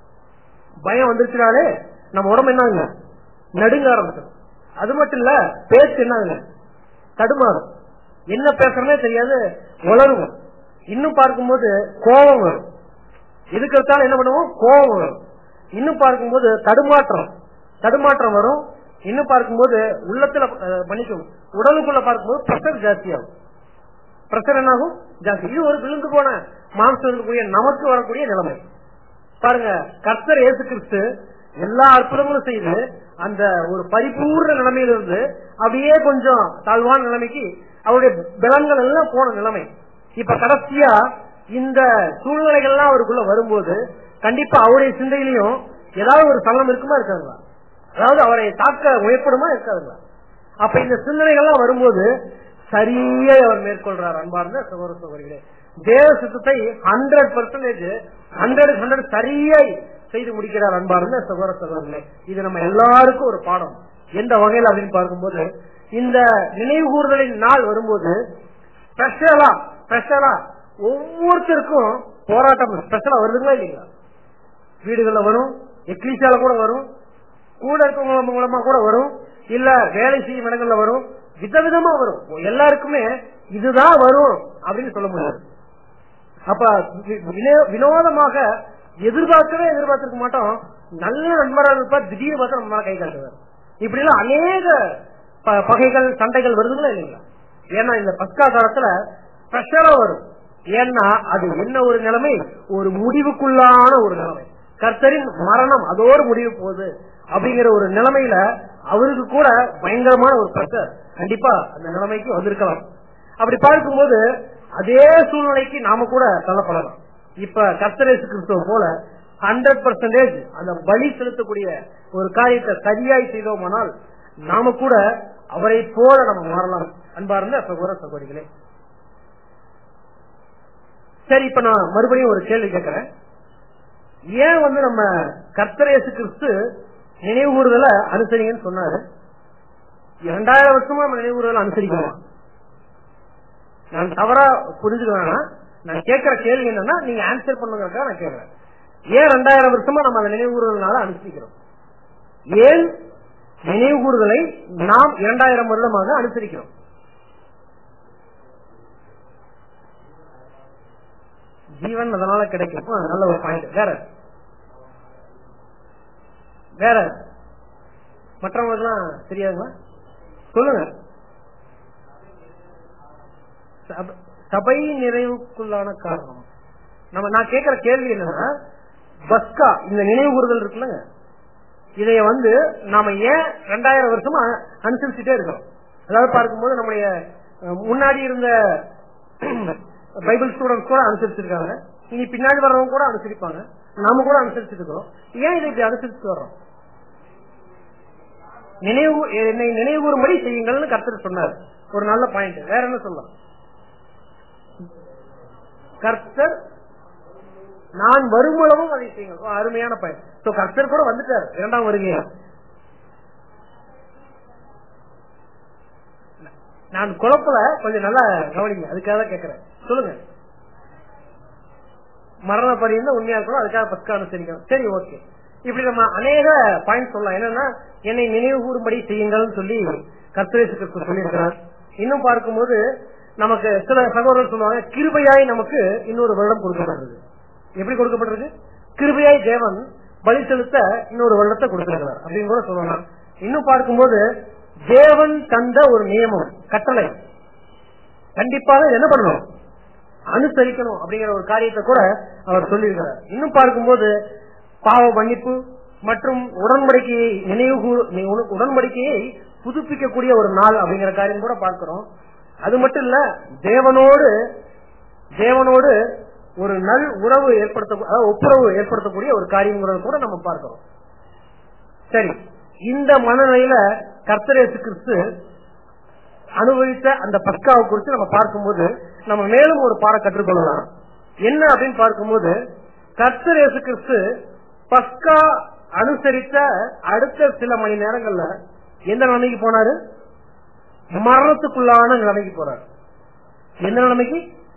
பயம் வந்துருச்சுனாலே நம்ம உடம்பு என்னங்க நடுங்க ஆரம்பிச்சிடும் அது மட்டும் இல்ல பேச்சு என்னங்க தடுமாறும் என்ன பேசுறனே தெரியாது உளருவோம் இன்னும் பார்க்கும்போது கோபம் வரும் எதுக்கு எடுத்தாலும் என்ன பண்ணுவோம் கோபம் வரும் இன்னும் பார்க்கும்போது தடுமாற்றம் தடுமாற்றம் வரும் இன்னும் பார்க்கும்போது உள்ளத்துல அஹ், மன்னிக்கும் உடலுக்குள்ள பார்க்கும்போது பிரஷர் ஜாஸ்தியாகும் பிரஷர் என்னாகும் ஜாஸ்தி இது ஒரு விழுந்து போன மாம்சம் இருக்கக்கூடிய நமக்கு வரக்கூடிய நிலைமை பாருங்க கர்த்தர் இயேசு கிறிஸ்து எல்லா அற்புதங்களும் செய்து அந்த ஒரு பரிபூர்ண நிலைமையிலிருந்து அப்படியே கொஞ்சம் தாழ்வான நிலைமைக்கு அவருடைய பலன்கள் எல்லாம் போன நிலைமை இப்ப கடைசியா இந்த சூழ்நிலைகள்லாம் அவருக்குள்ள வரும்போது கண்டிப்பா அவருடைய சிந்தையிலையும் ஏதாவது ஒரு சலனம் இருக்குமா இருக்காங்களா அதாவது அவரை தாக்க முயற்படுமா இருக்காதுங்களா அப்ப இந்த சிந்தனைகள்லாம் வரும்போது சரியா அவர் மேற்கொள்றார் அன்பார்ந்த சகோதர சகோதரிகளே தேவ சித்தத்தை ஹண்ட்ரட் பர்சன்டேஜ் ஹண்ட்ரட் ஹண்ட்ரட் சரியாய் செய்து முடிக்கிறார் அன்பார்ந்த சகோதர சகோதரர்களே இது நம்ம எல்லாருக்கும் ஒரு பாடம் எந்த வகையில் அப்படின்னு பார்க்கும்போது இந்த நினைவு கூறுதலின் நாள் வரும்போது ஸ்பெஷலா ஸ்பெஷலா ஒவ்வொருத்தருக்கும் போராட்டம் ஸ்பெஷலா வருதுங்களா இல்லைங்களா வீடுகள்ல வரும் எக்லிசியால கூட வரும் கூட இருக்கவங்க மூலமா கூட வரும் இல்ல வேலை செய்யும் இடங்கள்ல வரும் விதவிதமா வரும் எல்லாருக்குமே இதுதான் வரும் அப்படின்னு சொல்ல முடியாது அப்ப வி- வினோ- வினோதமாக எதிர்பார்க்கவே எதிர்பார்த்திருக்க மாட்டோம் நல்ல நண்பராக இருப்பா திடீர்னு பார்த்தா நம்ம மேல கை காட்டுவார் இப்படி எல்லாம் அநேக ப- பகைகள் சண்டைகள் வருதுங்களா இல்லைங்களா ஏன்னா இந்த பஸ்கா காலத்துல பிரஷரா வரும் ஏன்னா அது என்ன ஒரு நிலைமை ஒரு முடிவுக்குள்ளான ஒரு நிலைமை கர்த்தரின் மரணம் அதோடு முடிவு போகுது அப்படிங்கிற ஒரு நிலைமையில அவருக்கு கூட பயங்கரமான ஒரு பிரஷர் கண்டிப்பா அந்த நிலைமைக்கு வந்திருக்கலாம் அப்படி பார்க்கும்போது அதே சூழ்நிலைக்கு நாம கூட தள்ளப்படலாம் இப்ப கர்த்தரேசு கிறிஸ்துவ போல ஹண்ட்ரட் பர்சன்டேஜ் அந்த பலி செலுத்தக்கூடிய ஒரு காரியத்தை சரியாய் செய்தோமானால் நாம கூட அவரை போல நம்ம மாறலாம் அன்பார்ந்த சகோதர சகோதரிகளே சரி இப்ப நான் மறுபடியும் ஒரு கேள்வி கேட்கிறேன் ஏன் வந்து நம்ம கர்த்தரேசு கிறிஸ்து நினைவு கூறுதல அனுசரிங்கன்னு சொன்னாரு இரண்டாயிரம் வருஷமா நம்ம நினைவு கூறுதல அனுசரிக்கணும் நான் தவறா புரிஞ்சுக்க வேணாம் நான் கேட்கிற கேள்வி என்னன்னா நீங்க ஆன்சர் பண்ணுங்க நான் கேட்கிறேன் ஏன் ரெண்டாயிரம் வருஷமா நம்ம அந்த நினைவு கூறுதல்னால அனுசரிக்கிறோம் ஏன் நினைவு கூறுதலை நாம் இரண்டாயிரம் வருடமாக அனுசரிக்கிறோம் ஜீவன் அதனால கிடைக்கும் ஆ, நல்ல ஒரு பாயிண்ட் வேற வேற மற்றவங்களுக்குலாம் தெரியாதுங்களா சொல்லுங்க சப- சபை நிறைவுக்குள்ளான காரணம் நம்ம நான் கேட்கிற கேள்வி என்னன்னா பஸ்கா இந்த நினைவு கூறுதல் இருக்குல்லங்க இதைய வந்து நாம ஏன் ரெண்டாயிரம் வருஷமா அனுசரிச்சுட்டே இருக்கோம் அதாவது பார்க்கும்போது நம்முடைய அஹ், முன்னாடி இருந்த பைபிள் ஸ்டூடெண்ட்ஸ் கூட அனுசரிச்சிருக்காங்க இனி பின்னாடி வர்றவங்க கூட அனுசரிப்பாங்க நாம கூட அனுசரிச்சுட்டு இருக்கிறோம் ஏன் இதை இப்படி அனுசரிச்சு வர்றோம் நினைவு என்னை நினைவுகூறும்படி செய்யுங்கள்னு கர்த்தர் சொன்னார் ஒரு நல்ல பாயிண்ட் வேற என்ன சொல்லலாம் கர்த்தர் நான் வருமளவும் அதை செய்யுங்கள் ஓ, அருமையான பயன் சோ கர்த்தர் கூட வந்துட்டார் இரண்டாம் வருகையா நான் குழப்பல கொஞ்சம் நல்லா கவனிங்க அதுக்காக தான் கேட்கிறேன் சொல்லுங்க மரண பரிந்து உண்மையா இருக்கணும் அதுக்காக பஸ்கா அனுசரிக்கணும் சரி ஓகே இப்படி நம்ம அநேக பாயிண்ட் சொல்லலாம் என்னன்னா என்னை நினைவு கூறும்படி செய்யுங்கள்னு சொல்லி கர்த்தரேசு சொல்லியிருக்கிறார் இன்னும் பார்க்கும்போது நமக்கு சில சகோதரர் சொல்லுவாங்க கிருபையாய் நமக்கு இன்னொரு வருடம் கொடுக்கப்பட்டிருக்கு எப்படி கொடுக்கப்பட்டிருக்கு கிருபையாய் தேவன் பலி செலுத்த இன்னொரு வருடத்தை கொடுத்திருக்கிறார் அப்படின்னு கூட சொல்லலாம் இன்னும் பார்க்கும்போது தேவன் தந்த ஒரு நியமம் கட்டளை கண்டிப்பாக இது என்ன பண்ணணும் அனுசரிக்கணும் அப்படிங்கிற ஒரு காரியத்தை கூட அவர் சொல்லியிருக்கிறார் இன்னும் பார்க்கும்போது பாவ மன்னிப்பு மற்றும் உடன்படிக்கையை நினைவு கூறு- நி- உன- உடன்படிக்கையை புதுப்பிக்கக்கூடிய ஒரு நாள் அப்படிங்கிற காரியம் கூட பார்க்கிறோம் அது மட்டும் இல்ல தேவனோடு தேவனோடு ஒரு நல் உறவு ஏற்படுத்த அதாவது ஒப்புரவு ஏற்படுத்தக்கூடிய ஒரு காரியம் கூட நம்ம பார்க்கிறோம் சரி இந்த மனநிலையில கர்த்தரேசு கிறிஸ்து அனுபவித்த அந்த பஸ்காவை குறித்து நம்ம பார்க்கும்போது நம்ம மேலும் ஒரு பாட கற்றுக்கொள்ளலாம் என்ன அப்படின்னு பார்க்கும்போது கர்த்தர் இயேசு கிறிஸ்து பஸ்கா அனுசரித்த அடுத்த சில மணி நேரங்கள்ல எந்த நிலைமைக்கு போனாரு மரணத்துக்குள்ளான நிலைமைக்கு போறாரு எந்த நிலைமைக்கு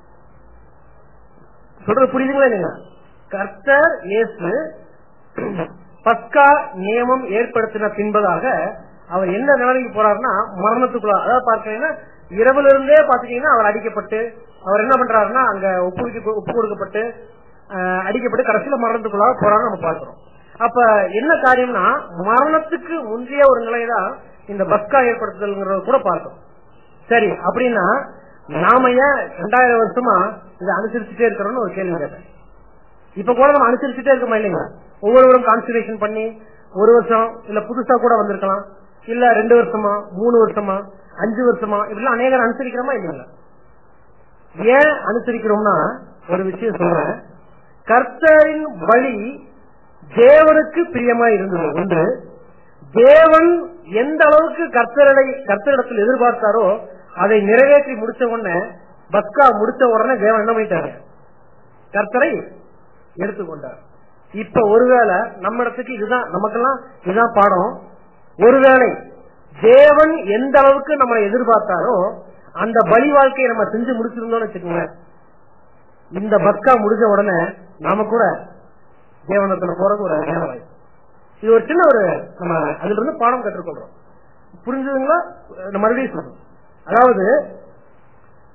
சொல்றது புரியுதுங்களா இல்லைங்க கர்த்தர் இயேசு பஸ்கா நியமம் ஏற்படுத்தின பின்பதாக அவர் என்ன நிலைமைக்கு போறாருன்னா மரணத்துக்குள்ள அதாவது பார்த்தீங்கன்னா இரவுல இருந்தே பாத்தீங்கன்னா அவர் அடிக்கப்பட்டு அவர் என்ன பண்றாருன்னா அங்க ஒப்பு ஒப்பு கொடுக்கப்பட்டு அஹ், அடிக்கப்பட்டு கடைசியில மரணத்துக்குள்ள போறான்னு நம்ம பார்க்கிறோம் அப்ப என்ன காரியம்னா மரணத்துக்கு முந்தைய ஒரு நிலைதான் இந்த பஸ்கா ஏற்படுத்துதல்ங்கிறத கூட பார்க்கிறோம் சரி அப்படின்னா நாம ஏன் ரெண்டாயிரம் வருஷமா இதை அனுசரிச்சுட்டே இருக்கிறோம்னு ஒரு கேள்வி கேட்டேன் இப்ப கூட நம்ம அனுசரிச்சுட்டே இருக்கோமா இல்லைங்க ஒவ்வொருவரும் கான்சன்ட்ரேஷன் பண்ணி ஒரு வருஷம் இல்ல புதுசா கூட வந்திருக்கலாம் இல்ல ரெண்டு வருஷமா மூணு வருஷமா அஞ்சு வருஷமா இப்படிலாம் அநேகர் அனுசரிக்கிறோமா இல்லைங்களா ஏன் அனுசரிக்கிறோம்னா ஒரு விஷயம் சொல்றேன் கர்த்தரின் வழி தேவனுக்கு பிரியமா இருந்தது ஒன்று தேவன் எந்த அளவுக்கு கர்த்தரடை கர்த்தரிடத்தில் எதிர்பார்த்தாரோ அதை நிறைவேற்றி முடிச்ச உடனே பஸ்கா முடிச்ச உடனே தேவன் என்ன பண்ணிட்டாரு கர்த்தரை எடுத்துக்கொண்டார் இப்ப ஒருவேளை நம்ம இடத்துக்கு இதுதான் நமக்கெல்லாம் இதுதான் பாடம் ஒருவேளை தேவன் எந்த அளவுக்கு நம்மளை எதிர்பார்த்தாரோ அந்த பலி வாழ்க்கையை நம்ம செஞ்சு முடிச்சிருந்தோம்னு வச்சுக்கோங்க இந்த பஸ்கா முடிஞ்ச உடனே நாம கூட தேவனத்துல போறது ஒரு நேர வாய்ப்பு இது ஒரு சின்ன ஒரு நம்ம அதுல இருந்து பாடம் கற்றுக்கொள்றோம் புரிஞ்சுதுங்களா நான் மறுபடியும் சொல்றேன் அதாவது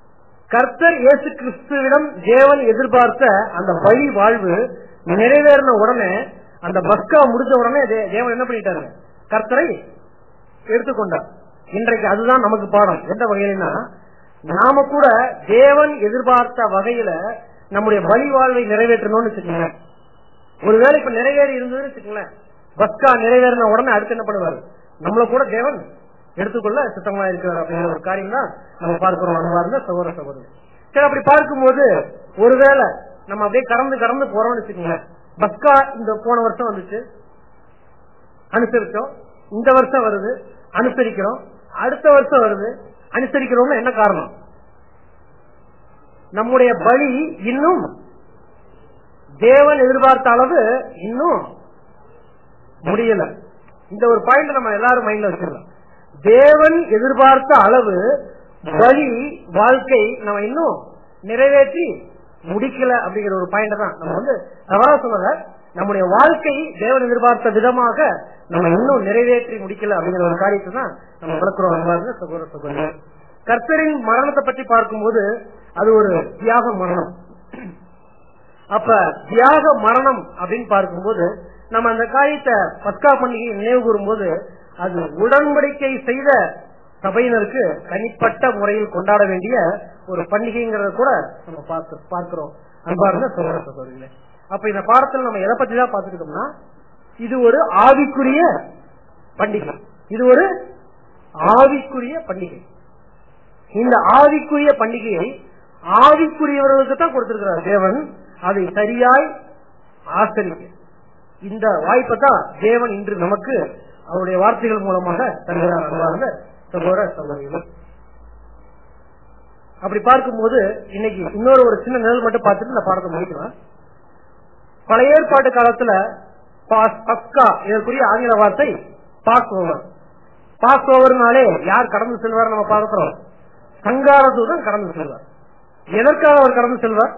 கர்த்தர் இயேசு கிறிஸ்துவிடம் தேவன் எதிர்பார்த்த அந்த பழி வாழ்வு நிறைவேறின உடனே அந்த பஸ்கா முடிஞ்ச உடனே தே- தேவன் என்ன பண்ணிட்டாரு கர்த்தரை எடுத்துக்கொண்டார் இன்றைக்கு அதுதான் நமக்கு பாடம் எந்த வகையிலனா நாம கூட தேவன் எதிர்பார்த்த வகையில நம்முடைய பலி வாழ்வை நிறைவேற்றணும்னு வச்சுக்கோங்களேன் ஒருவேளை இப்ப நிறைவேறி இருந்ததுன்னு வச்சுக்கோங்களேன் பஸ்கா நிறைவேறின உடனே அடுத்து என்ன பண்ணுவாரு நம்மள கூட தேவன் எடுத்துக்கொள்ள சித்தமா இருக்கிறார் அப்படிங்கிற ஒரு காரியம் தான் நம்ம பார்க்கிறோம் அன்பார்ந்த சகோதர சகோதரி சரி அப்படி பார்க்கும்போது ஒருவேளை நம்ம அப்படியே கடந்து கடந்து போறோம்னு வச்சுக்கோங்களேன் பஸ்கா இந்த போன வருஷம் வந்துச்சு அனுசரிச்சோம் இந்த வருஷம் வருது அனுசரிக்கிறோம் அடுத்த வருஷம் வருது அனுசரிக்கிறோம்னு என்ன காரணம் நம்முடைய பலி இன்னும் தேவன் எதிர்பார்த்த அளவு இன்னும் முடியல இந்த ஒரு பாயிண்ட் நம்ம எல்லாரும் மைண்ட்ல வச்சிடலாம் தேவன் எதிர்பார்த்த அளவு பலி வாழ்க்கை நம்ம இன்னும் நிறைவேற்றி முடிக்கல அப்படிங்கிற ஒரு பாயிண்ட் தான் நம்ம வந்து தவறா சொல்லல நம்முடைய வாழ்க்கை தேவன் எதிர்பார்த்த விதமாக நம்ம இன்னும் நிறைவேற்றி முடிக்கல அப்படிங்கிற ஒரு காரியத்தை தான் நம்ம விளக்குறோம் அன்பார்ந்த சகோதர சகோதரி கர்த்தரின் மரணத்தை பற்றி பார்க்கும்போது அது ஒரு தியாக மரணம் அப்ப தியாக மரணம் அப்படின்னு பார்க்கும்போது நம்ம அந்த காரியத்தை பஸ்கா பண்டிகை நினைவு கூறும்போது அது உடன்படிக்கை செய்த சபையினருக்கு தனிப்பட்ட முறையில் கொண்டாட வேண்டிய ஒரு பண்டிகைங்கிறத கூட நம்ம பார்க்க- பார்க்கிறோம் அன்பார்ந்த சகோதர சகோதரிகளே அப்ப இந்த பாடத்தில் நம்ம எதை பத்தி தான் பார்த்துக்கிட்டோம்னா இது ஒரு ஆவிக்குரிய பண்டிகை இது ஒரு ஆவிக்குரிய பண்டிகை இந்த ஆவிக்குரிய பண்டிகையை ஆவிக்குரியவர்களுக்கு தான் கொடுத்திருக்கிறார் தேவன் அதை சரியாய் ஆசரிக்க இந்த வாய்ப்பை தான் தேவன் இன்று நமக்கு அவருடைய வார்த்தைகள் மூலமாக தருகிறார் அன்பார்ந்த சகோதர சகோதரிகள் அப்படி பார்க்கும்போது இன்னைக்கு இன்னொரு ஒரு சின்ன நிழல் மட்டும் பார்த்துட்டு இந்த பாடத்தை முடிக்கலாம் பழைய ஏற்பாட்டு காலத்துல பாஸ்- பஸ்கா இதற்குரிய ஆங்கில வார்த்தை பாஸ் ஓவர் பாஸ் ஓவர்னாலே யார் கடந்து செல்வார் நம்ம பார்க்கிறோம் சங்கார தூதன் கடந்து செல்வார் எதற்காக அவர் கடந்து செல்வார்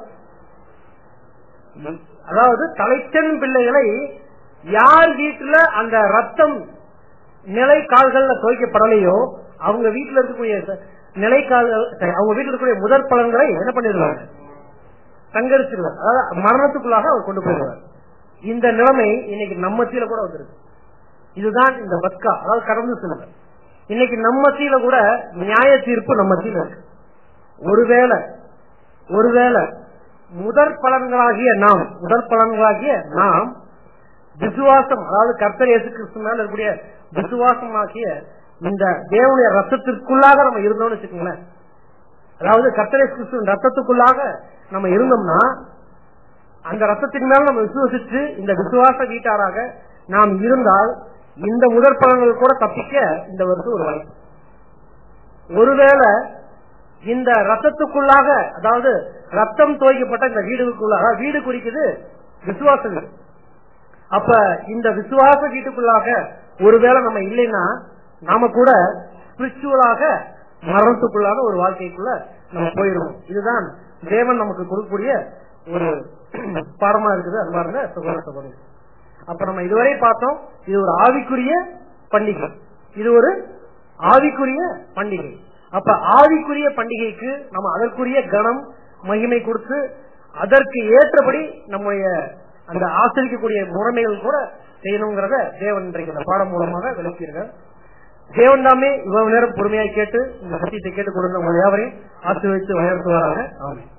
அதாவது தலைச்சன் பிள்ளைகளை யார் வீட்டுல அந்த ரத்தம் நிலை கால்கள்ல துவைக்கப்படலையோ அவங்க வீட்டுல இருக்கக்கூடிய ச- நிலை கால்கள் சரி, அவங்க வீட்டுல இருக்கக்கூடிய முதற் பலன்களை என்ன பண்ணிடுவாங்க சங்கரிச்சிருவார் அதாவது மரணத்துக்குள்ளாக அவர் கொண்டு போயிடுவார் இந்த நிலைமை இன்னைக்கு நம்ம மத்தியில கூட வந்திருக்கு இதுதான் இந்த பஸ்கா அதாவது கடந்து செல்வது இன்னைக்கு நம்ம மத்தியில கூட நியாய தீர்ப்பு நம்ம மத்தியில இருக்கு ஒருவேளை ஒருவேளை முதற் பலன்களாகிய நாம் முதற் பலன்களாகிய நாம் விசுவாசம் அதாவது கர்த்தர் இயேசு கிறிஸ்து மேல இருக்கக்கூடிய விசுவாசமாகிய இந்த தேவனுடைய ரத்தத்திற்குள்ளாக நம்ம இருந்தோம்னு வச்சுக்கோங்களேன் அதாவது கர்த்தர் இயேசு கிறிஸ்துவின் ரத்தத்துக்குள்ளாக நம்ம இருந்தோம்னா அந்த ரத்தத்தின் மேல நம்ம விசுவசிச்சு இந்த விசுவாச வீட்டாராக நாம் இருந்தால் இந்த முதற் பலன்கள் கூட தப்பிக்க இந்த வருஷம் ஒரு வாய்ப்பு ஒருவேளை இந்த ரத்தத்துக்குள்ளாக அதாவது ரத்தம் துவைக்கப்பட்ட இந்த வீடுக்குள்ளாக வீடு குறிக்குது விசுவாச வீடு அப்ப இந்த விசுவாச வீட்டுக்குள்ளாக ஒருவேளை நம்ம இல்லைன்னா நாம கூட ஸ்பிரிச்சுவலாக மரணத்துக்குள்ளாக ஒரு வாழ்க்கைக்குள்ள நம்ம போயிருவோம் இதுதான் தேவன் நமக்கு கொடுக்கக்கூடிய ஒரு பாடமா இருக்குது அன்பார்ந்த சகோதர சகோதரி அப்ப நம்ம இதுவரை பார்த்தோம் இது ஒரு ஆவிக்குரிய பண்டிகை இது ஒரு ஆவிக்குரிய பண்டிகை அப்ப ஆவிக்குரிய பண்டிகைக்கு நம்ம அதற்குரிய கணம் மகிமை கொடுத்து அதற்கு ஏற்றபடி நம்முடைய அந்த ஆசிரிக்கக்கூடிய முறைமைகள் கூட செய்யணுங்கிறத தேவன் இன்றைக்கு இந்த பாடம் மூலமாக விளக்கியிருக்கார் தேவன் தாமே இவ்வளவு நேரம் பொறுமையாக கேட்டு இந்த சத்தியத்தை கேட்டுக் கொடுத்த உங்கள் யாவரையும் ஆசீர்வதித்து வளர்த்துவாராக ஆமென்